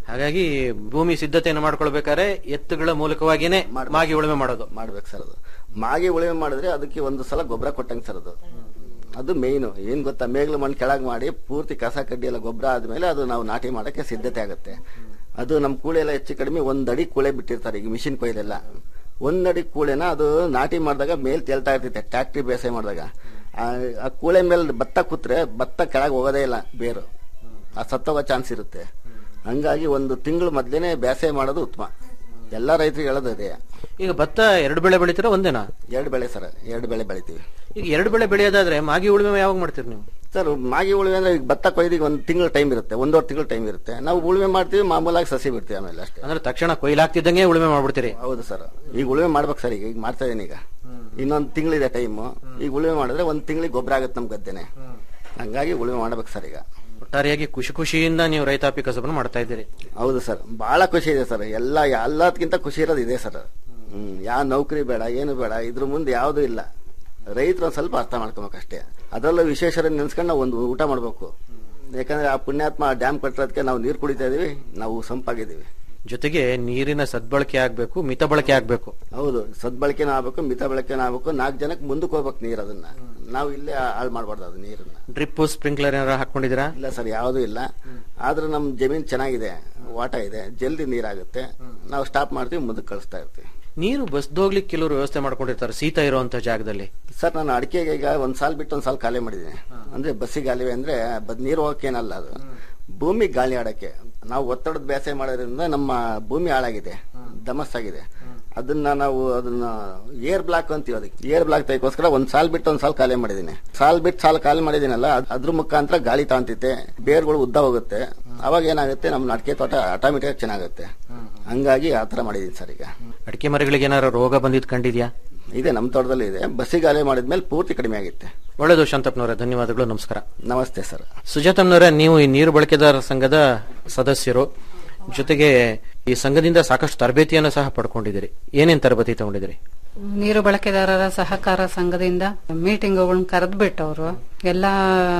ಹಾಗಾಗಿ ಭೂಮಿ ಸಿದ್ಧತೆಯನ್ನು ಮಾಡ್ಕೊಳ್ಬೇಕಾದ್ರೆ ಎತ್ತುಗಳ ಮೂಲಕವಾಗಿನೇ ಮಾಗಿ ಉಳುಮೆ ಮಾಡೋದು ಮಾಡ್ಬೇಕು ಸರ್ ಅದು ಮಾಗಿ ಉಳುಮೆ ಮಾಡಿದ್ರೆ ಅದಕ್ಕೆ ಒಂದು ಸಲ ಗೊಬ್ಬರ ಕೊಟ್ಟಂಗೆ ಸರ್ ಅದು ಅದು ಮೇಯ್ನು ಏನ್ ಗೊತ್ತಾ ಮೇಗ್ಲು ಮಣ್ಣು ಕೆಳಗೆ ಮಾಡಿ ಪೂರ್ತಿ ಕಸ ಕಡ್ಡಿ ಎಲ್ಲ ಗೊಬ್ಬರ ಆದ್ಮೇಲೆ ಅದು ನಾವು ನಾಟಿ ಮಾಡಕ್ಕೆ ಸಿದ್ಧತೆ ಆಗುತ್ತೆ ಅದು ನಮ್ಮ ಕೂಳೆ ಎಲ್ಲ ಹೆಚ್ಚು ಕಡಿಮೆ ಒಂದ್ ಅಡಿ ಕೂಳೆ ಬಿಟ್ಟಿರ್ತಾರೆ ಈಗ ಮಿಷಿನ್ ಕೊಯ್ಲೆಲ್ಲ ಒಂದ್ ಅಡಿ ಕೂಳೆನ ಅದು ನಾಟಿ ಮಾಡಿದಾಗ ಮೇಲ್ ತೇಲ್ತಾ ಇರ್ತೈತೆ ಟ್ಯಾಕ್ಟ್ರಿ ಬೇಸಾಯ ಮಾಡಿದಾಗ ಆ- ಆ ಕೂಳೆ ಮೇಲೆ ಭತ್ತ ಕೂತ್ರೆ ಭತ್ತ ಕೆಳಗೆ ಹೋಗೋದೇ ಇಲ್ಲ ಬೇರು ಆ ಸತ್ತೋಗೋ ಚಾನ್ಸ್ ಇರುತ್ತೆ ಹಂಗಾಗಿ ಒಂದು ತಿಂಗಳು ಮೊದ್ಲೇನೆ ಬೇಸಾಯ ಮಾಡೋದು ಉತ್ತಮ ಎಲ್ಲ ರೈತರಿಗೆ ಹೇಳೋದು ಅದೇ ಈಗ ಭತ್ತ ಎರಡು ಬೆಳೆ ಬೆಳಿತೀರಾ ಒಂದೇನಾ ಎರಡು ಬೆಳೆ ಸರ್ ಎರಡು ಬೆಳೆ ಬೆಳಿತೀವಿ ಈಗ ಎರಡು ಬೆಳೆ ಬೆಳೆಯೋದಾದ್ರೆ ಮಾಗಿ ಉಳುಮೆ ಯಾವಾಗ ಮಾಡ್ತೀರಿ ನೀವು ಸರ್ ಮಾಗಿ ಉಳುಮೆ ಅಂದ್ರೆ ಈಗ ಭತ್ತ ಕೊಯ್ದಿಗೆ ಒಂದು ತಿಂಗಳ ಟೈಮ್ ಇರುತ್ತೆ ಒಂದೂವರೆ ತಿಂಗಳ ಟೈಮ್ ಇರುತ್ತೆ ನಾವು ಉಳುಮೆ ಮಾಡ್ತೀವಿ ಮಾಮೂಲಾಗಿ ಸಸಿ ಬಿಡ್ತೀವಿ ಆಮೇಲೆ ಅಷ್ಟೇ ಅಂದ್ರೆ ತಕ್ಷಣ ಕೊಯ್ಲಾಗ್ತಿದ್ದಂಗೆ ಉಳುಮೆ ಮಾಡ್ಬಿಡ್ತೀರಿ ಹೌದು ಸರ್ ಈಗ ಉಳುಮೆ ಮಾಡ್ಬೇಕು ಸರ್ ಈಗ ಈಗ ಮಾಡ್ತಾ ಇದೀನಿ ಈಗ ಇನ್ನೊಂದು ತಿಂಗಳಿದೆ ಟೈಮು ಈಗ ಉಳುಮೆ ಮಾಡಿದ್ರೆ ಒಂದ್ ತಿಂಗಳಿಗೆ ಗೊಬ್ಬರ ಆಗುತ್ತೆ ನಮ್ ಗದ್ದೆನೆ ಹಂಗಾಗಿ ಉಳುಮೆ ಮಾಡ್ಬೇಕು ಸರ್ ಈಗ ಒಟ್ಟಾರೆಯಾಗಿ ಖುಷಿ ಖುಷಿಯಿಂದ ನೀವು ರೈತಾಪಿ ಕಸಬನ್ನು ಮಾಡ್ತಾ ಇದ್ದೀರಿ ಹೌದು ಸರ್ ಬಹಳ ಖುಷಿ ಇದೆ ಸರ್ ಎಲ್ಲ ಎಲ್ಲದಕ್ಕಿಂತ ಖುಷಿ ಇರೋದು ಇದೆ ಸರ್ ಹ್ಮ್ ಯಾವ ನೌಕರಿ ಬೇಡ ಏನು ಬೇಡ ಇದ್ರ ಮುಂದೆ ಯಾವ್ದು ಇಲ್ಲ ರೈತರು ಒಂದ್ ಸ್ವಲ್ಪ ಅರ್ಥ ಮಾಡ್ಕೋಬೇಕು ಅಷ್ಟೇ ಅದರಲ್ಲೂ ವಿಶೇಷರ ನೆನ್ಸ್ಕೊಂಡು ನಾವು ಒಂದು ಊಟ ಮಾಡ್ಬೇಕು ಯಾಕಂದ್ರೆ ಆ ಪುಣ್ಯಾತ್ಮ ಡ್ಯಾಮ್ ಕಟ್ಟಿರೋದಕ್ಕೆ ನಾವು ನೀರು ಕುಡಿತಾ ಇದೀವಿ ನಾವು ಸಂಪಾಗಿದ್ದೀವಿ ಜೊತೆಗೆ ನೀರಿನ ಸದ್ಬಳಕೆ ಆಗ್ಬೇಕು ಮಿತ ಬಳಕೆ ಆಗ್ಬೇಕು ಹೌದು ಸದ್ಬಳಕೆನೂ ಆಗ್ಬೇಕು ಮಿತ ಬಳಕೆನೂ ಆಗ್ಬೇಕು ನಾಲ್ಕು ಜನಕ್ಕೆ ಮುಂದಕ್ಕೆ ಹೋಗ್ಬೇಕು ನೀರು ಅದನ್ನ ನಾವು ಇಲ್ಲೇ ಹಾಳು ಮಾಡಬಾರ್ದು ಅದು ನೀರನ್ನ ಡ್ರಿಪ್ ಸ್ಪ್ರಿಂಕ್ಲರ್ ಏನಾರ ಹಾಕೊಂಡಿದ್ದೀರಾ ಇಲ್ಲ ಸರ್ ಯಾವುದೂ ಇಲ್ಲ ಆದ್ರೆ ನಮ್ ಜಮೀನ್ ಚೆನ್ನಾಗಿದೆ ವಾಟ ಇದೆ ಜಲ್ದಿ ನೀರಾಗುತ್ತೆ ನಾವು ಸ್ಟಾಪ್ ಮಾಡ್ತೀವಿ ಮುಂದಕ್ಕೆ ಕಳಿಸ್ತಾ ಇರ್ತೀವಿ ನೀರು ಬಸ್ದೋಗ್ಲಿಕ್ಕೆ ಕೆಲವರು ವ್ಯವಸ್ಥೆ ಮಾಡ್ಕೊಂಡಿರ್ತಾರೆ ಶೀತ ಇರುವಂತ ಜಾಗದಲ್ಲಿ ಸರ್ ನಾನು ಅಡಿಕೆಗೆ ಈಗ ಒಂದ್ ಸಾಲ್ ಬಿಟ್ಟು ಒಂದ್ ಸಾಲ್ ಖಾಲಿ ಮಾಡಿದ್ದೀನಿ ಅಂದ್ರೆ ಬಸ್ಸಿಗೆ ಗಾಲಿವೆ ಅಂದ್ರೆ ಬದ್ ನೀರು ಹೋಗಕ್ಕೇನಲ್ಲ ಅದು ಭೂಮಿ ಗಾಳಿ ಆಡಕ್ಕೆ ನಾವು ಒತ್ತಡದ ಬೇಸಾಯ ಮಾಡೋದ್ರಿಂದ ನಮ್ಮ ಭೂಮಿ ಹಾಳಾಗಿದೆ ದಮಸ್ ಆಗಿದೆ ಅದನ್ನ ನಾವು ಅದನ್ನ ಏರ್ ಬ್ಲಾಕ್ ಅಂತೀವಿ ಅದಕ್ಕೆ ಏರ್ ಬ್ಲಾಕ್ ತೆಗೋಸ್ಕರ ಒಂದ್ ಸಾಲ್ ಬಿಟ್ಟು ಒಂದ್ ಸಾಲ್ ಖಾಲಿ ಮಾಡಿದ್ದೀನಿ ಸಾಲ್ ಬಿಟ್ಟು ಸಾಲ್ ಖಾಲಿ ಮಾಡಿದ್ದೀನಲ್ಲ ಅದ್- ಅದ್ರ ಮುಖಾಂತರ ಗಾಳಿ ತಾಂತೈತೆ ಬೇರ್ಗಳು ಉದ್ದ ಹೋಗುತ್ತೆ ಅವಾಗ ಏನಾಗುತ್ತೆ ನಮ್ಮ ಅಡಿಕೆ ತೋಟ ಆಟೋಮೆಟಿಕ್ ಚೆನ್ನಾಗುತ್ತೆ ಹಂಗಾಗಿ ಆ ತರ ಮಾಡಿದೀನಿ ಸರ್ ಈಗ ಅಡಿಕೆ ಮರಗಳಿಗೆ ಏನಾರ ರೋಗ ಬಂದಿದ್ ಕಂಡಿದ್ಯಾ ಇದೆ ನಮ್ಮ ತೋಟದಲ್ಲಿ ಇದೆ ಬಸ್ಸಿಗಾಲಿ ಮಾಡಿದ್ಮೇಲೆ ಪೂರ್ತಿ ಕಡಿಮೆ ಆಗುತ್ತೆ ಒಳ್ಳೆಯದು ಶಾಂತಪ್ಪನವರೇ ಧನ್ಯವಾದಗಳು ನಮಸ್ಕಾರ ನಮಸ್ತೆ ಸರ್ ಸುಜಾತಮ್ಮನವರೇ ನೀವು ಈ ನೀರು ಬಳಕೆದಾರರ ಸಂಘದ ಸದಸ್ಯರು ಜೊತೆಗೆ ಈ ಸಂಘದಿಂದ ಸಾಕಷ್ಟು ತರಬೇತಿಯನ್ನು ಸಹ ಪಡ್ಕೊಂಡಿದ್ದೀರಿ ಏನೇನ್ ತರಬೇತಿ ತಗೊಂಡಿದ್ದೀರಿ ನೀರು ಬಳಕೆದಾರರ ಸಹಕಾರ ಸಂಘದಿಂದ ಮೀಟಿಂಗ್ಗಳನ್ನ ಕರೆದ್ಬಿಟ್ಟು ಅವರು ಎಲ್ಲಾ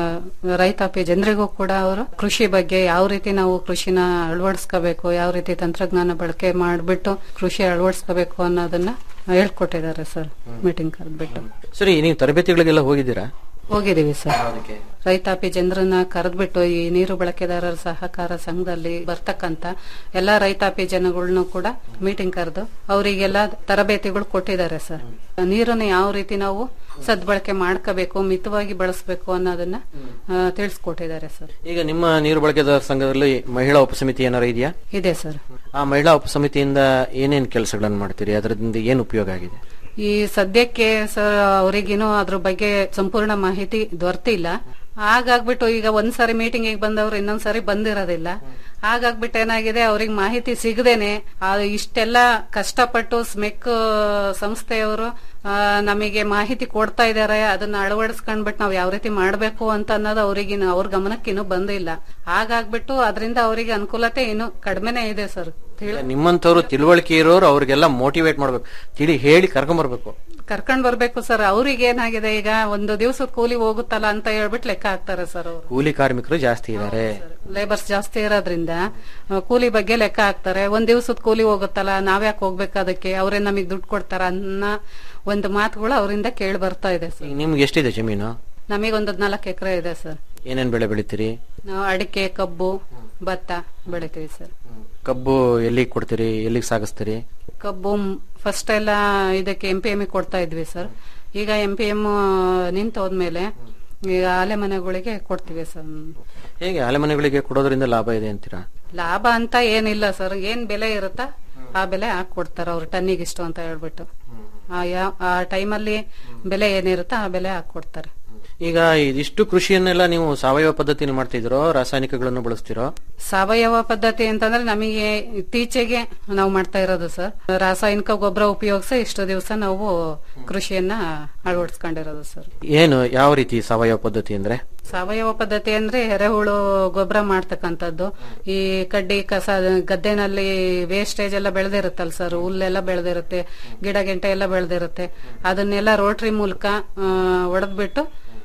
ರೈತಾಪಿ ಜನರಿಗೂ ಕೂಡ ಅವರು ಕೃಷಿ ಬಗ್ಗೆ ಯಾವ ರೀತಿ ನಾವು ಕೃಷಿನ ಅಳವಡಿಸ್ಕೋಬೇಕು ಯಾವ ರೀತಿ ತಂತ್ರಜ್ಞಾನ ಬಳಕೆ ಮಾಡಿಬಿಟ್ಟು ಕೃಷಿ ಅಳವಡಿಸ್ಕೋಬೇಕು ಅನ್ನೋದನ್ನ ಹೇಳ್ಕೊಟ್ಟಿದ್ದಾರೆ ಸರ್ ಮೀಟಿಂಗ್ ಕರೆದ್ಬಿಟ್ಟು ಸರಿ ನೀವು ತರಬೇತಿಗಳಿಗೆಲ್ಲ ಹೋಗಿದ್ದೀರಾ ಹೋಗಿದೀವಿ ಸರ್ ರೈತಾಪಿ ಜನರನ್ನ ಕರೆದ್ಬಿಟ್ಟು ಈ ನೀರು ಬಳಕೆದಾರರ ಸಹಕಾರ ಸಂಘದಲ್ಲಿ ಬರ್ತಕ್ಕಂತ ಎಲ್ಲಾ ರೈತಾಪಿ ಜನಗಳನ್ನೂ ಕೂಡ ಮೀಟಿಂಗ್ ಕರೆದು ಅವರಿಗೆಲ್ಲ ತರಬೇತಿಗಳು ಕೊಟ್ಟಿದ್ದಾರೆ ಸರ್ ನೀರನ್ನ ಯಾವ ರೀತಿ ನಾವು ಸದ್ಬಳಕೆ ಮಾಡ್ಕೋಬೇಕು ಮಿತವಾಗಿ ಬಳಸಬೇಕು ಅನ್ನೋದನ್ನ ಆ, ತಿಳಿಸ್ಕೊಟ್ಟಿದ್ದಾರೆ ಸರ್ ಈಗ ನಿಮ್ಮ ನೀರು ಬಳಕೆದಾರ ಸಂಘದಲ್ಲಿ ಮಹಿಳಾ ಉಪಸಮಿತಿ ಏನಾರ ಇದೆಯಾ ಇದೆ ಸರ್ ಆ ಮಹಿಳಾ ಉಪಸಮಿತಿಯಿಂದ ಏನೇನ್ ಕೆಲಸಗಳನ್ನು ಮಾಡ್ತೀರಿ ಅದರಿಂದ ಏನು ಉಪಯೋಗ ಆಗಿದೆ ಈ ಸದ್ಯಕ್ಕೆ ಸರ್ ಅವರಿಗೇನು ಅದ್ರ ಬಗ್ಗೆ ಸಂಪೂರ್ಣ ಮಾಹಿತಿ ದೊರೆತಿಲ್ಲ ಹಾಗಾಗ್ಬಿಟ್ಟು ಈಗ ಒಂದ್ಸರಿ ಮೀಟಿಂಗ್ ಬಂದವ್ರು ಇನ್ನೊಂದ್ಸರಿ ಬಂದಿರೋದಿಲ್ಲ ಹಾಗಾಗ್ಬಿಟ್ಟು ಏನಾಗಿದೆ ಅವ್ರಿಗೆ ಮಾಹಿತಿ ಸಿಗದೇನೆ ಆ ಇಷ್ಟೆಲ್ಲ ಕಷ್ಟಪಟ್ಟು ಸ್ಮೆಕ್ ಸಂಸ್ಥೆಯವರು ಆ, ನಮಗೆ ಮಾಹಿತಿ ಕೊಡ್ತಾ ಇದಾರೆ ಅದನ್ನ ಅಳವಡಿಸ್ಕೊಂಡ್ಬಿಟ್ಟು ನಾವ್ ಯಾವ ರೀತಿ ಮಾಡ್ಬೇಕು ಅಂತ ಅನ್ನೋದು ಅವ್ರಿಗೆ ಅವ್ರ ಗಮನಕ್ಕೆ ಇನ್ನೂ ಬಂದಿಲ್ಲ ಹಾಗಾಗ್ಬಿಟ್ಟು ಅದರಿಂದ ಅವರಿಗೆ ಅನುಕೂಲತೆ ಇನ್ನು ಕಡಿಮೆನೇ ಇದೆ ಸರ್ ಈಗ ನಿಮ್ಮಂತವ್ರು ತಿಳುವಳಿಕೆ ಇರೋರು ಅವ್ರಿಗೆಲ್ಲ ಮೋಟಿವೇಟ್ ಮಾಡ್ಬೇಕು ತಿಳಿ ಹೇಳಿ ಕರ್ಕೊಂಬರ್ಬೇಕು ಕರ್ಕೊಂಡ್ ಬರ್ಬೇಕು ಸರ್ ಅವ್ರಿಗೆ ಏನಾಗಿದೆ ಈಗ ಒಂದು ದಿವಸದ ಕೂಲಿ ಹೋಗುತ್ತಲ್ಲ ಅಂತ ಹೇಳ್ಬಿಟ್ಟು ಲೆಕ್ಕ ಹಾಕ್ತಾರೆ ಸರ್ ಅವರು ಕೂಲಿ ಕಾರ್ಮಿಕರು ಜಾಸ್ತಿ ಇದ್ದಾರೆ ಲೇಬರ್ಸ್ ಜಾಸ್ತಿ ಇರೋದ್ರಿಂದ ಆ, ಕೂಲಿ ಬಗ್ಗೆ ಲೆಕ್ಕ ಹಾಕ್ತಾರೆ ಒಂದ್ ದಿವಸದ ಕೂಲಿ ಹೋಗುತ್ತಲ್ಲ ನಾವ್ಯಾಕೆ ಹೋಗ್ಬೇಕು ಅದಕ್ಕೆ ಅವ್ರೇ ನಮಗ್ ದುಡ್ಡು ಕೊಡ್ತಾರ ಅನ್ನೋ ಒಂದು ಮಾತುಗಳು ಅವರಿಂದ ಕೇಳಿ ಬರ್ತಾ ಇದೆ ಸರ್ ಈಗ ನಿಮ್ಗೆ ಎಷ್ಟಿದೆ ಜಮೀನು ನಮಗೊಂದು ನಾಲ್ಕು ಎಕರೆ ಇದೆ ಸರ್ ಏನೇನ್ ಬೆಳೆ ಬೆಳಿತೀರಿ ನಾವು ಅಡಿಕೆ ಕಬ್ಬು ಭತ್ತ ಬೆಳಿತೀವಿ ಸರ್ ಕಬ್ಬು ಎಲ್ಲಿಗೆ ಕೊಡ್ತೀರಿ ಎಲ್ಲಿಗೆ ಸಾಗಿಸ್ತೀರಿ ಕಬ್ಬು ಫಸ್ಟ್ ಎಲ್ಲ ಇದಕ್ಕೆ ಎಂ ಪಿ ಎಂ ಕೊಡ್ತಾ ಇದ್ವಿ ಸರ್ ಈಗ ಎಂ ಪಿ ಎಂ ನಿಂತು ಹೋದ್ಮೇಲೆ ಈಗ ಆಲೆ ಮನೆಗಳಿಗೆ ಕೊಡ್ತೀವಿ ಸರ್ ಹೇಗೆ ಅಲೆಮನೆಗಳಿಗೆ ಕೊಡೋದ್ರಿಂದ ಲಾಭ ಇದೆ ಅಂತೀರಾ ಲಾಭ ಅಂತ ಏನಿಲ್ಲ ಸರ್ ಏನ್ ಬೆಲೆ ಇರುತ್ತಾ ಆ ಬೆಲೆ ಹಾಕಿ ಕೊಡ್ತಾರ ಅವ್ರು ಟನ್ನಿಗೆ ಇಷ್ಟು ಅಂತ ಹೇಳ್ಬಿಟ್ಟು ಆ ಯಾ- ಆ ಟೈಮಲ್ಲಿ ಬೆಲೆ ಏನಿರುತ್ತೋ ಆ ಬೆಲೆ ಹಾಕಿ ಕೊಡ್ತಾರೆ ಈಗ ಇದಿಷ್ಟು ಕೃಷಿಯನ್ನೆಲ್ಲ ನೀವು ಸಾವಯವ ಪದ್ಧತಿನ ಮಾಡ್ತಿದ್ರೋ ರಾಸಾಯನಿಕಗಳನ್ನು ಬಳಸ್ತಿರೋ ಸಾವಯವ ಪದ್ಧತಿ ಅಂತಂದ್ರೆ ನಮಗೆ ಇತ್ತೀಚೆಗೆ ನಾವು ಮಾಡ್ತಾ ಇರೋದು ಸರ್ ರಾಸಾಯನಿಕ ಗೊಬ್ಬರ ಉಪಯೋಗಿಸಿ ಇಷ್ಟು ದಿವಸ ನಾವು ಕೃಷಿಯನ್ನ ಅಳವಡಿಸ್ಕೊಂಡಿರೋದು ಸರ್ ಏನು ಯಾವ ರೀತಿ ಸಾವಯವ ಪದ್ಧತಿ ಅಂದ್ರೆ ಸಾವಯವ ಪದ್ಧತಿ ಅಂದ್ರೆ ಎರೆಹುಳು ಗೊಬ್ಬರ ಮಾಡ್ತಕ್ಕಂಥದ್ದು ಈ ಕಡ್ಡಿ ಕಸ ಗದ್ದೆನಲ್ಲಿ ವೇಸ್ಟೇಜ್ ಎಲ್ಲ ಬೆಳೆದಿರುತ್ತಲ್ಲ ಸರ್ ಹುಲ್ಲೆಲ್ಲ ಬೆಳೆದಿರುತ್ತೆ ಗಿಡ ಗೆಂಟೆ ಎಲ್ಲ ಬೆಳೆದಿರುತ್ತೆ ಅದನ್ನೆಲ್ಲ ರೋಟ್ರಿ ಮೂಲಕ ಒಡೆದ್ಬಿಟ್ಟು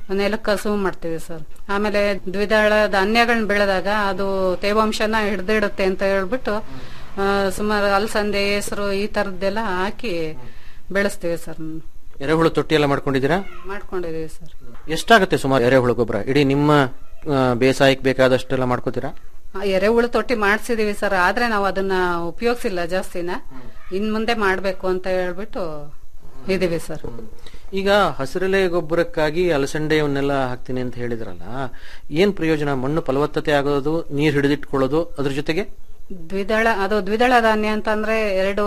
ನೆಲಕ್ಕೆ ಕಸುವು ಮಾಡ್ತೀವಿ ಸರ್ ಆಮೇಲೆ ದ್ವಿದಳ ಧಾನ್ಯಗಳನ್ನ ಬೆಳೆದಾಗ ಅದು ತೇವಾಂಶನ ಹಿಡ್ದಿಡುತ್ತೆ ಅಂತ ಹೇಳ್ಬಿಟ್ಟು ಆ, ಸುಮಾರು ಅಲಸಂದೆ ಹೆಸರು ಈ ತರದ್ದೆಲ್ಲ ಹಾಕಿ ಬೆಳೆಸ್ತೀವಿ ಸರ್ ಎರೆಹುಳು ತೊಟ್ಟಿ ಎಲ್ಲ ಮಾಡ್ಕೊಂಡಿದ್ದೀರಾ ಮಾಡ್ಕೊಂಡಿದೀವಿ ಸರ್ ಎಷ್ಟಾಗುತ್ತೆ ಸುಮಾರು ಎರೆಹುಳು ಗೊಬ್ಬರ ಇಡೀ ನಿಮ್ಮ ಆ, ಬೇಸಾಯಕ್ಕೆ ಬೇಕಾದಷ್ಟೆಲ್ಲ ಮಾಡ್ಕೋತೀರಾ ಆ, ಎರೆಹುಳು ತೊಟ್ಟಿ ಮಾಡ್ಸಿದೀವಿ ಸರ್ ಆದ್ರೆ ನಾವು ಅದನ್ನ ಉಪಯೋಗಿಸಿಲ್ಲ ಜಾಸ್ತಿನ ಇನ್ ಮುಂದೆ ಮಾಡ್ಬೇಕು ಅಂತ ಹೇಳ್ಬಿಟ್ಟು ಇದೀವಿ ಸರ್ ಈಗ ಹಸಿರೆಲೆ ಗೊಬ್ಬರಕ್ಕಾಗಿ ಅಲಸಂಡೆಯವನ್ನೆಲ್ಲ ಹಾಕ್ತೀನಿ ಅಂತ ಹೇಳಿದ್ರಲ್ಲ ಏನ್ ಪ್ರಯೋಜನ ಮಣ್ಣು ಫಲವತ್ತತೆ ಆಗೋದು ನೀರ್ ಹಿಡಿದಿಟ್ಕೊಳ್ಳೋದು ಅದ್ರ ಜೊತೆಗೆ ದ್ವಿದಳ ಅದು ದ್ವಿದಳ ಧಾನ್ಯ ಅಂತಂದ್ರೆ ಎರಡು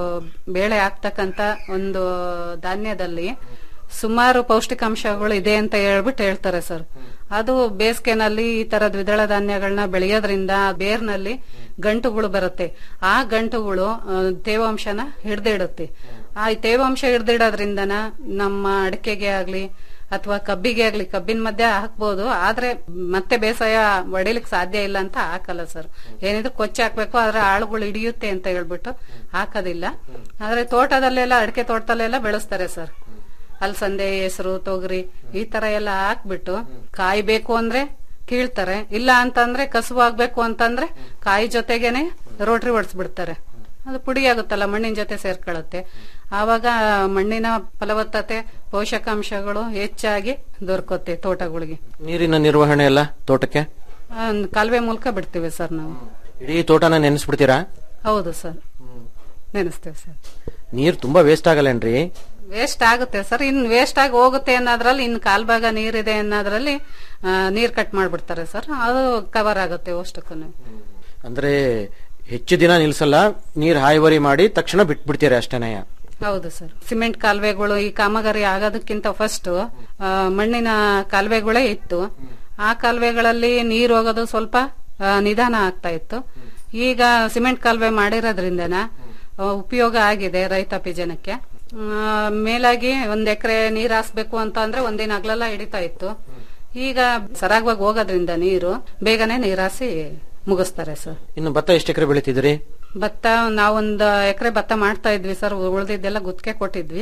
ಬೇಳೆ ಹಾಕ್ತಕ್ಕಂತ ಒಂದು ಧಾನ್ಯದಲ್ಲಿ ಸುಮಾರು ಪೌಷ್ಟಿಕಾಂಶಗಳು ಇದೆ ಅಂತ ಹೇಳ್ಬಿಟ್ಟು ಹೇಳ್ತಾರೆ ಸರ್ ಅದು ಬೇಸಿಗೆನಲ್ಲಿ ಈ ತರ ದ್ವಿದಳ ಧಾನ್ಯಗಳನ್ನ ಬೆಳೆಯೋದ್ರಿಂದ ಬೇರ್ನಲ್ಲಿ ಗಂಟುಗಳು ಬರುತ್ತೆ ಆ ಗಂಟುಗಳು ಆ, ತೇವಾಂಶನ ಹಿಡ್ದಿಡುತ್ತೆ ಆ ತೇವಾಂಶ ಹಿಡ್ದಿಡೋದ್ರಿಂದನ ನಮ್ಮ ಅಡಿಕೆಗೆ ಆಗ್ಲಿ ಅಥವಾ ಕಬ್ಬಿಗೆ ಆಗ್ಲಿ ಕಬ್ಬಿನ ಮಧ್ಯೆ ಹಾಕ್ಬೋದು ಆದ್ರೆ ಮತ್ತೆ ಬೇಸಾಯ ಹೊಡಿಲಿಕ್ಕೆ ಸಾಧ್ಯ ಇಲ್ಲ ಅಂತ ಹಾಕಲ್ಲ ಸರ್ ಏನಿದ್ರು ಕೊಚ್ಚಿ ಹಾಕ್ಬೇಕು ಆದ್ರೆ ಆಳುಗಳು ಹಿಡಿಯುತ್ತೆ ಅಂತ ಹೇಳ್ಬಿಟ್ಟು ಹಾಕೋದಿಲ್ಲ ಆದ್ರೆ ತೋಟದಲ್ಲೆಲ್ಲ ಅಡಿಕೆ ತೋಟದಲ್ಲೆಲ್ಲ ಬೆಳೆಸ್ತಾರೆ ಸರ್ ಅಲಸಂದೆ ಹೆಸರು ತೊಗರಿ ಈ ತರ ಎಲ್ಲ ಹಾಕ್ಬಿಟ್ಟು ಕಾಯಿ ಬೇಕು ಅಂದ್ರೆ ಕೀಳ್ತಾರೆ ಇಲ್ಲ ಅಂತಂದ್ರೆ ಕಸುವು ಆಗ್ಬೇಕು ಅಂತಂದ್ರೆ ಕಾಯಿ ಜೊತೆಗೇನೆ ರೋಟ್ರಿ ಹೊಡ್ಸ್ಬಿಡ್ತಾರೆ ಅದು ಪುಡಿ ಆಗುತ್ತಲ್ಲ ಮಣ್ಣಿನ ಜೊತೆ ಸೇರ್ಕೊಳ್ಳುತ್ತೆ ಆವಾಗ ಮಣ್ಣಿನ ಫಲವತ್ತತೆ ಪೋಷಕಾಂಶಗಳು ಹೆಚ್ಚಾಗಿ ದೊರಕುತ್ತೆ ತೋಟಗಳಿಗೆ ನೀರಿನ ನಿರ್ವಹಣೆ ಎಲ್ಲ ತೋಟಕ್ಕೆ ಆ, ಕಾಲುವೆ ಮೂಲಕ ಬಿಡ್ತೀವಿ ಸರ್ ನಾವು ಇಡೀ ತೋಟನ ನೆನೆಸ್ಬಿಡ್ತೀರಾ ಹೌದು ಸರ್ ನೆನೆಸ್ತೇವೆ ಸರ್ ನೀರ್ ತುಂಬಾ ವೇಸ್ಟ್ ಆಗಲ್ಲೇನ್ರಿ ವೇಸ್ಟ್ ಆಗುತ್ತೆ ಸರ್ ಇನ್ ವೇಸ್ಟ್ ಆಗಿ ಹೋಗುತ್ತೆ ಅನ್ನೋದ್ರಲ್ಲಿ ಇನ್ ಕಾಲ್ ಭಾಗ ನೀರಿದೆ ಅನ್ನೋದ್ರಲ್ಲಿ ಆ, ನೀರ್ ಕಟ್ ಮಾಡ್ಬಿಡ್ತಾರೆ ಸರ್ ಅದು ಕವರ್ ಆಗುತ್ತೆ ಅಷ್ಟಕ್ಕೂ ಅಂದ್ರೆ ಹೆಚ್ಚು ದಿನ ನಿಲ್ಸಲ್ಲ ನೀರ್ ಹಾಯ್ವರಿ ಮಾಡಿ ತಕ್ಷಣ ಬಿಟ್ಬಿಡ್ತೀರಿ ಅಷ್ಟೇನೆ ಹೌದು ಸರ್ ಸಿಮೆಂಟ್ ಕಾಲುವೆಗಳು ಈ ಕಾಮಗಾರಿ ಆಗೋದಕ್ಕಿಂತ ಫಸ್ಟ್ ಮಣ್ಣಿನ ಕಾಲುವೆಗಳೇ ಇತ್ತು ಆ ಕಾಲುವೆಗಳಲ್ಲಿ ನೀರು ಹೋಗೋದು ಸ್ವಲ್ಪ ಆ, ನಿಧಾನ ಆಗ್ತಾ ಇತ್ತು ಈಗ ಸಿಮೆಂಟ್ ಕಾಲುವೆ ಮಾಡಿರೋದ್ರಿಂದನ ಆ, ಉಪಯೋಗ ಆಗಿದೆ ರೈತಾಪಿ ಜನಕ್ಕೆ ಆ, ಮೇಲಾಗಿ ಒಂದ್ ಎಕರೆ ನೀರ್ ಹಾಸ್ಬೇಕು ಅಂತ ಅಂದ್ರೆ ಒಂದಿನ ಹಗ್ಲೆಲ್ಲ ಹಿಡಿತಾ ಇತ್ತು ಈಗ ಸರಾಗವಾಗಿ ಹೋಗೋದ್ರಿಂದ ನೀರು ಬೇಗನೆ ನೀರಾಸಿ ಮುಗಿಸ್ತಾರೆ ಸರ್ ಇನ್ನು ಭತ್ತ ಎಷ್ಟು ಎಕರೆ ಬೆಳಿತಿದ್ರಿ ಭತ್ತ ನಾವೊಂದ್ ಎಕರೆ ಭತ್ತ ಮಾಡ್ತಾ ಇದ್ವಿ ಸರ್ ಉಳ್ದಿದ್ದೆಲ್ಲ ಗುತ್ತಿಗೆ ಕೊಟ್ಟಿದ್ವಿ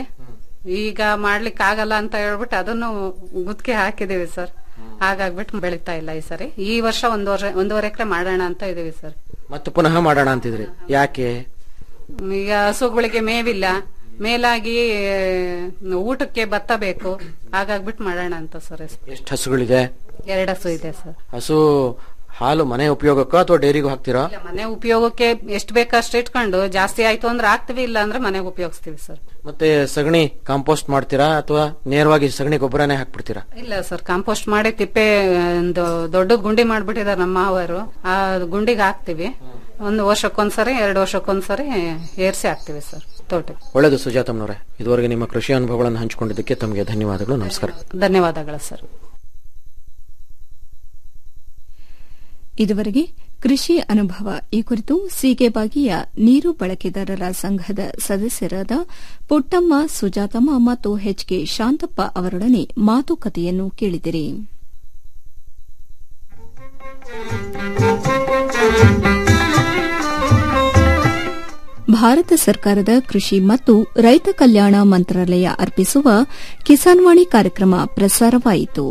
ಈಗ ಮಾಡ್ಲಿಕ್ಕೆ ಆಗಲ್ಲ ಅಂತ ಹೇಳ್ಬಿಟ್ಟು ಅದನ್ನು ಗುತ್ತಿಗೆ ಹಾಕಿದೀವಿ ಸರ್ ಹಾಗಾಗ್ಬಿಟ್ಟು ಬೆಳಿತಾ ಇಲ್ಲ ಈ ಸರಿ ಈ ವರ್ಷ ಒಂದ್ ವರ್ಷ ಒಂದೂವರೆ ಎಕರೆ ಮಾಡೋಣ ಅಂತ ಇದೀವಿ ಸರ್ ಮತ್ತೆ ಪುನಃ ಮಾಡೋಣ ಅಂತಿದ್ರಿ ಯಾಕೆ ಈಗ ಹಸುಗಳಿಗೆ ಮೇವಿಲ್ಲ ಮೇಲಾಗಿ ಆ, ಊಟಕ್ಕೆ ಭತ್ತ ಬೇಕು ಹಾಗಾಗ್ಬಿಟ್ಟು ಮಾಡೋಣ ಅಂತ ಸರ್ ಎಷ್ಟು ಹಸುಗಳಿದೆ ಎರಡು ಹಸು ಇದೆ ಸರ್ ಹಸು ಹಾಲು ಮನೆ ಉಪಯೋಗಕ್ಕೋ ಅಥವಾ ಡೈರಿಗೂ ಹಾಕ್ತೀರಾ ಇಲ್ಲ, ಮನೆ ಉಪಯೋಗಕ್ಕೆ ಎಷ್ಟು ಬೇಕಷ್ಟು ಇಟ್ಕೊಂಡು ಜಾಸ್ತಿ ಆಯ್ತು ಅಂದ್ರೆ ಹಾಕ್ತಿವಿ ಇಲ್ಲ ಅಂದ್ರೆ ಮನೆಗೆ ಉಪಯೋಗಿಸ್ತೀವಿ ಸರ್ ಮತ್ತೆ ಸಗಣಿ ಕಾಂಪೋಸ್ಟ್ ಮಾಡ್ತೀರಾ ಅಥವಾ ನೇರವಾಗಿ ಸಗಣಿ ಗೊಬ್ಬರನೇ ಹಾಕ್ಬಿಡ್ತೀರಾ ಇಲ್ಲ ಸರ್ ಕಾಂಪೋಸ್ಟ್ ಮಾಡಿ ತಿಪ್ಪೆ ಒಂದು ದೊಡ್ಡ ಗುಂಡಿ ಮಾಡ್ಬಿಟ್ಟಿದಾರೆ ನಮ್ಮ ಮಾವರು ಆ ಗುಂಡಿಗೆ ಹಾಕ್ತಿವಿ ಒಂದು ವರ್ಷಕ್ಕೊಂದ್ಸರಿ ಎರಡು ವರ್ಷಕ್ಕೊಂದ್ಸರಿ ಏರ್ಸಿ ಹಾಕ್ತಿವಿ ಸರ್ ತೋಟಕ್ಕೆ ಒಳ್ಳೆಯದು ಸುಜಾತಮ್ನವರೇ ಇದುವರೆಗೆ ನಿಮ್ಮ ಕೃಷಿ ಅನುಭವಗಳನ್ನು ಹಂಚಿಕೊಂಡಿದ್ದಕ್ಕೆ ತಮಗೆ ಧನ್ಯವಾದಗಳು ನಮಸ್ಕಾರ ಧನ್ಯವಾದಗಳು ಸರ್ ಇದುವರೆಗೆ ಕೃಷಿ ಅನುಭವ ಈ ಕುರಿತು ಸೀಗೆಬಾಗಿಯ ನೀರು ಬಳಕೆದಾರರ ಸಂಘದ ಸದಸ್ಯರಾದ ಪುಟ್ಟಮ್ಮ ಸುಜಾತಮ್ಮ ಮತ್ತು ಎಚ್ಕೆ ಶಾಂತಪ್ಪ ಅವರೊಡನೆ ಮಾತುಕತೆಯನ್ನು ಕೇಳಿದಿರಿ ಭಾರತ ಸರ್ಕಾರದ ಕೃಷಿ ಮತ್ತು ರೈತ ಕಲ್ಯಾಣ ಮಂತ್ರಾಲಯ ಅರ್ಪಿಸುವ ಕಿಸಾನ್ವಾಣಿ ಕಾರ್ಯಕ್ರಮ ಪ್ರಸಾರವಾಯಿತು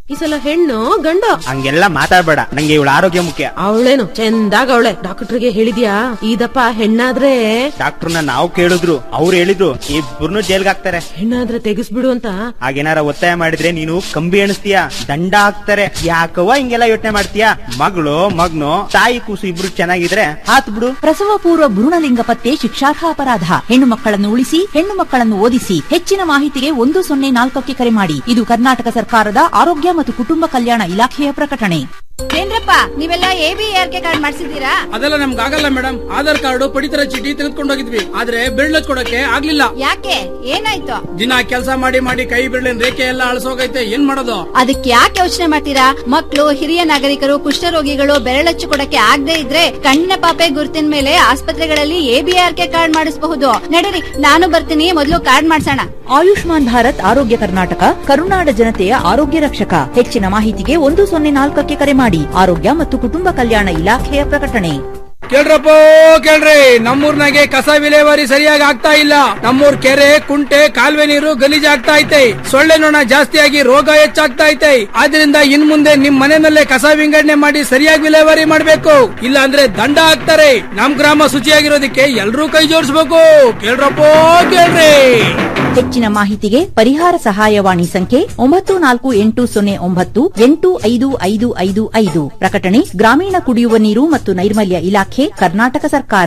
ಈ ಸಲ ಹೆಣ್ಣು ಗಂಡು ಹಂಗೆಲ್ಲ ಮಾತಾಡ್ಬೇಡ ನಂಗೆ ಇವಳ ಆರೋಗ್ಯ ಮುಖ್ಯ ಅವಳೇನು ಚಂದಾಗ ಅವಳೆ ಡಾಕ್ಟರ್ಗೆ ಹೇಳಿದ್ಯಾ ಇದಪ್ಪ ಹೆಣ್ಣಾದ್ರೆ ಡಾಕ್ಟರ್ನ ನಾವು ಕೇಳಿದ್ರು ಅವ್ರು ಹೇಳಿದ್ರು ಇಬ್ಬರನ್ನು ಜೈಲ್ಗೆ ಹಾಕ್ತಾರೆ ಹೆಣ್ಣಾದ್ರೆ ತೆಗಿಸ್ಬಿಡು ಅಂತ ಹಾಗೇನಾರ ಒತ್ತಾಯ ಮಾಡಿದ್ರೆ ನೀನು ಕಂಬಿ ಎಣಿಸ್ತೀಯ ದಂಡ ಹಾಕ್ತಾರೆ ಯಾಕವ್ವ ಹಿಂಗೆಲ್ಲ ಯೋಚನೆ ಮಾಡ್ತೀಯ ಮಗಳು ಮಗ್ನು ತಾಯಿ ಕೂಸು ಇಬ್ರು ಚೆನ್ನಾಗಿದ್ರೆ ಹಾತ್ ಬಿಡು ಪ್ರಸವ ಪೂರ್ವ ಭ್ರೂಣಲಿಂಗ ಪತ್ತೆ ಶಿಕ್ಷಾರ್ಹ ಅಪರಾಧ ಹೆಣ್ಣು ಮಕ್ಕಳನ್ನು ಉಳಿಸಿ ಹೆಣ್ಣು ಮಕ್ಕಳನ್ನು ಓದಿಸಿ ಹೆಚ್ಚಿನ ಮಾಹಿತಿಗೆ ಒಂದು ಸೊನ್ನೆ ನಾಲ್ಕಕ್ಕೆ ಕರೆ ಮಾಡಿ ಇದು ಕರ್ನಾಟಕ ಸರ್ಕಾರದ ಆರೋಗ್ಯ ಮತ್ತು ಕುಟುಂಬ ಕಲ್ಯಾಣ ಇಲಾಖೆಯ ಪ್ರಕಟಣೆ ಏನ್ರಪ್ಪ ನೀವೆಲ್ಲ A B R K card ಮಾಡಿಸಿದೀರಾ ಅದೆಲ್ಲ ನಮ್ಗೆ ಆಗಲ್ಲ ಮೇಡಮ್ ಆಧಾರ್ ಕಾರ್ಡ್ ಪಡಿತರ ಚೀಟಿ ತೆಗೆದುಕೊಂಡು ಹೋಗಿದ್ವಿ ಆದ್ರೆ ಬಿರ್ಲ್ ಕೊಡಕ್ಕೆ ಆಗ್ಲಿಲ್ಲ ಯಾಕೆ ಏನಾಯ್ತು ದಿನ ಕೆಲಸ ಮಾಡಿ ಮಾಡಿ ಕೈ ಬಿರ್ಲಿನ ರೇಖೆ ಎಲ್ಲ ಅಳಸೋಗೈತೆ ಏನ್ ಮಾಡೋದು ಅದಕ್ಕೆ ಯಾಕೆ ಯೋಚನೆ ಮಾಡ್ತೀರಾ ಮಕ್ಕಳು ಹಿರಿಯ ನಾಗರಿಕರು ಕುಷ್ಠರೋಗಿಗಳು ಬೆರಳಚ್ಚು ಕೊಡಕ್ಕೆ ಆಗದೆ ಇದ್ರೆ ಕಣ್ಣಿನ ಪಾಪೆ ಗುರುತಿನ ಮೇಲೆ ಆಸ್ಪತ್ರೆಗಳಲ್ಲಿ ಎಬಿಆರ್ ಕೆ ಕಾರ್ಡ್ ಮಾಡಿಸಬಹುದು ನಡೀರಿ ನಾನು ಬರ್ತೀನಿ ಮೊದಲು ಕಾರ್ಡ್ ಮಾಡ್ಸೋಣ ಆಯುಷ್ಮಾನ್ ಭಾರತ್ ಆರೋಗ್ಯ ಕರ್ನಾಟಕ ಕರುನಾಡ ಜನತೆಯ ಆರೋಗ್ಯ ರಕ್ಷಕ ಹೆಚ್ಚಿನ ಮಾಹಿತಿಗೆ ಒಂದು ಸೊನ್ನೆ ನಾಲ್ಕಕ್ಕೆ ಕರೆ ಮಾಡಿ ಆರೋಗ್ಯ ಮತ್ತು ಕುಟುಂಬ ಕಲ್ಯಾಣ ಇಲಾಖೆಯ ಪ್ರಕಟಣೆ ಕೇಳ್ರಪ್ಪ ಕೇಳ್ರಿ ನಮ್ಮೂರ್ನಾಗೆ ಕಸ ವಿಲೇವಾರಿ ಸರಿಯಾಗಿ ಆಗ್ತಾ ಇಲ್ಲ ನಮ್ಮೂರ್ ಕೆರೆ ಕುಂಟೆ ಕಾಲುವೆ ನೀರು ಗಲೀಜ್ ಆಗ್ತಾ ಐತೆ ಸೊಳ್ಳೆ ನೊಣ ಜಾಸ್ತಿಯಾಗಿ ರೋಗ ಹೆಚ್ಚಾಗ್ತಾ ಐತೆ ಆದ್ರಿಂದ ಇನ್ ಮುಂದೆ ನಿಮ್ ಮನೆಯಲ್ಲೇ ಕಸ ವಿಂಗಡಣೆ ಮಾಡಿ ಸರಿಯಾಗಿ ವಿಲೇವಾರಿ ಮಾಡ್ಬೇಕು ಇಲ್ಲ ಅಂದ್ರೆ ದಂಡ ಹಾಕ್ತಾರೆ ನಮ್ ಗ್ರಾಮ ಶುಚಿಯಾಗಿರೋದಕ್ಕೆ ಎಲ್ರೂ ಕೈ ಜೋಡಿಸ್ಬೇಕು ಕೇಳ್ರಪ್ಪ ಕೇಳ್ರಿ ಹೆಚ್ಚಿನ ಮಾಹಿತಿಗೆ ಪರಿಹಾರ ಸಹಾಯವಾಣಿ ಸಂಖ್ಯೆ ಒಂಬತ್ತು ನಾಲ್ಕು ಎಂಟು ಸೊನ್ನೆ ಒಂಬತ್ತು ಎಂಟು ಐದು ಐದು ಐದು ಐದು ಪ್ರಕಟಣೆ ಗ್ರಾಮೀಣ ಕುಡಿಯುವ ನೀರು ಮತ್ತು ನೈರ್ಮಲ್ಯ ಇಲಾಖೆ ಕರ್ನಾಟಕ ಸರ್ಕಾರ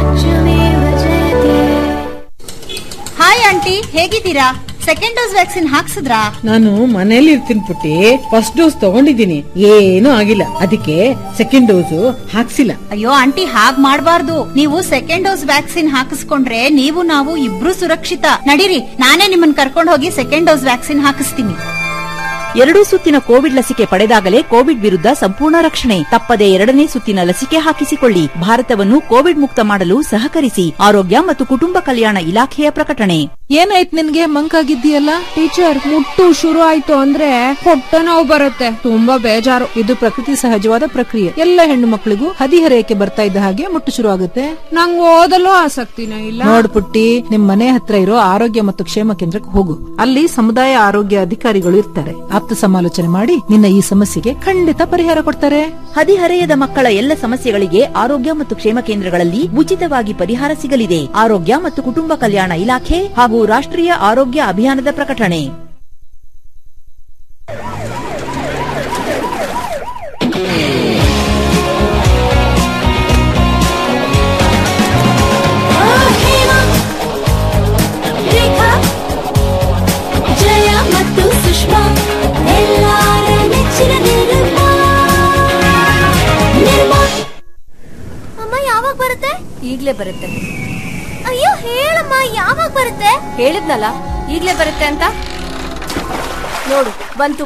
ಹಾಯ್ ಆಂಟಿ ಹೇಗಿದ್ದೀರಾ ಸೆಕೆಂಡ್ ಡೋಸ್ ವ್ಯಾಕ್ಸಿನ್ ಹಾಕ್ಸಿದ್ರಾ ನಾನು ಮನೇಲಿ ಇರ್ತೀನಿ ಪುಟ್ಟಿ ಫಸ್ಟ್ ಡೋಸ್ ತಗೊಂಡಿದ್ದೀನಿ ಏನೂ ಆಗಿಲ್ಲ ಅದಕ್ಕೆ ಸೆಕೆಂಡ್ ಡೋಸು ಹಾಕ್ಸಿಲ್ಲ ಅಯ್ಯೋ ಆಂಟಿ ಹಾಗ್ ಮಾಡ್ಬಾರ್ದು ನೀವು ಸೆಕೆಂಡ್ ಡೋಸ್ ವ್ಯಾಕ್ಸಿನ್ ಹಾಕಿಸ್ಕೊಂಡ್ರೆ ನೀವು ನಾವು ಇಬ್ರು ಸುರಕ್ಷಿತ ನಡೀರಿ ನಾನೇ ನಿಮ್ಮನ್ನ ಕರ್ಕೊಂಡು ಹೋಗಿ ಸೆಕೆಂಡ್ ಡೋಸ್ ವ್ಯಾಕ್ಸಿನ್ ಹಾಕಿಸ್ತೀನಿ ಎರಡೂ ಸುತ್ತಿನ ಕೋವಿಡ್ ಲಸಿಕೆ ಪಡೆದಾಗಲೇ ಕೋವಿಡ್ ವಿರುದ್ಧ ಸಂಪೂರ್ಣ ರಕ್ಷಣೆ ತಪ್ಪದೆ ಎರಡನೇ ಸುತ್ತಿನ ಲಸಿಕೆ ಹಾಕಿಸಿಕೊಳ್ಳಿ ಭಾರತವನ್ನು ಕೋವಿಡ್ ಮುಕ್ತ ಮಾಡಲು ಸಹಕರಿಸಿ ಆರೋಗ್ಯ ಮತ್ತು ಕುಟುಂಬ ಕಲ್ಯಾಣ ಇಲಾಖೆಯ ಪ್ರಕಟಣೆ ಏನಾಯ್ತು ನಿನ್ಗೆ ಮಂಕಾಗಿದ್ದೀಯಲ್ಲ ಟೀಚರ್ ಮುಟ್ಟು ಶುರು ಆಯ್ತು ಅಂದ್ರೆ ಹೊಟ್ಟೆ ನೋವು ಬರುತ್ತೆ ತುಂಬಾ ಬೇಜಾರು ಇದು ಪ್ರಕೃತಿ ಸಹಜವಾದ ಪ್ರಕ್ರಿಯೆ ಎಲ್ಲ ಹೆಣ್ಣು ಮಕ್ಕಳಿಗೂ ಹದಿಹರೆಯಕ್ಕೆ ಬರ್ತಾ ಇದ್ದ ಹಾಗೆ ಮುಟ್ಟು ಶುರು ಆಗುತ್ತೆ ನಂಗ್ ಓದಲು ಆಸಕ್ತಿನೇ ಇಲ್ಲ ನೋಡ್ ಪುಟ್ಟಿ ನಿಮ್ ಮನೆ ಹತ್ರ ಇರೋ ಆರೋಗ್ಯ ಮತ್ತು ಕ್ಷೇಮ ಕೇಂದ್ರಕ್ಕೆ ಹೋಗು ಅಲ್ಲಿ ಸಮುದಾಯ ಆರೋಗ್ಯ ಅಧಿಕಾರಿಗಳು ಇರ್ತಾರೆ ಆಪ್ತ ಸಮಾಲೋಚನೆ ಮಾಡಿ ನಿನ್ನ ಈ ಸಮಸ್ಯೆಗೆ ಖಂಡಿತ ಪರಿಹಾರ ಕೊಡ್ತಾರೆ ಹದಿಹರೆಯದ ಮಕ್ಕಳ ಎಲ್ಲ ಸಮಸ್ಯೆಗಳಿಗೆ ಆರೋಗ್ಯ ಮತ್ತು ಕ್ಷೇಮ ಕೇಂದ್ರಗಳಲ್ಲಿ ಉಚಿತವಾಗಿ ಪರಿಹಾರ ಸಿಗಲಿದೆ ಆರೋಗ್ಯ ಮತ್ತು ಕುಟುಂಬ ಕಲ್ಯಾಣ ಇಲಾಖೆ ಹಾಗೂ ರಾಷ್ಟ್ರೀಯ ಆರೋಗ್ಯ ಅಭಿಯಾನದ ಪ್ರಕಟಣೆ ಜಯ ಮತ್ತು ಸುಷ್ಮಾ ಎಲ್ಲಾರ ನೆಚ್ಚಿನ ನಿರ್ಮಾ ನಿರ್ಮಾ ಅಮ್ಮ ಯಾವಾಗ ಬರುತ್ತೆ ಈಗ್ಲೇ ಬರುತ್ತೆ ಅಯ್ಯೋ ಹೇಳಮ್ಮ ಯಾವಾಗ ಬರುತ್ತೆ ಹೇಳಿದ್ನಲ್ಲ ಈಗ್ಲೇ ಬರುತ್ತೆ ಅಂತ ನೋಡು ಬಂತು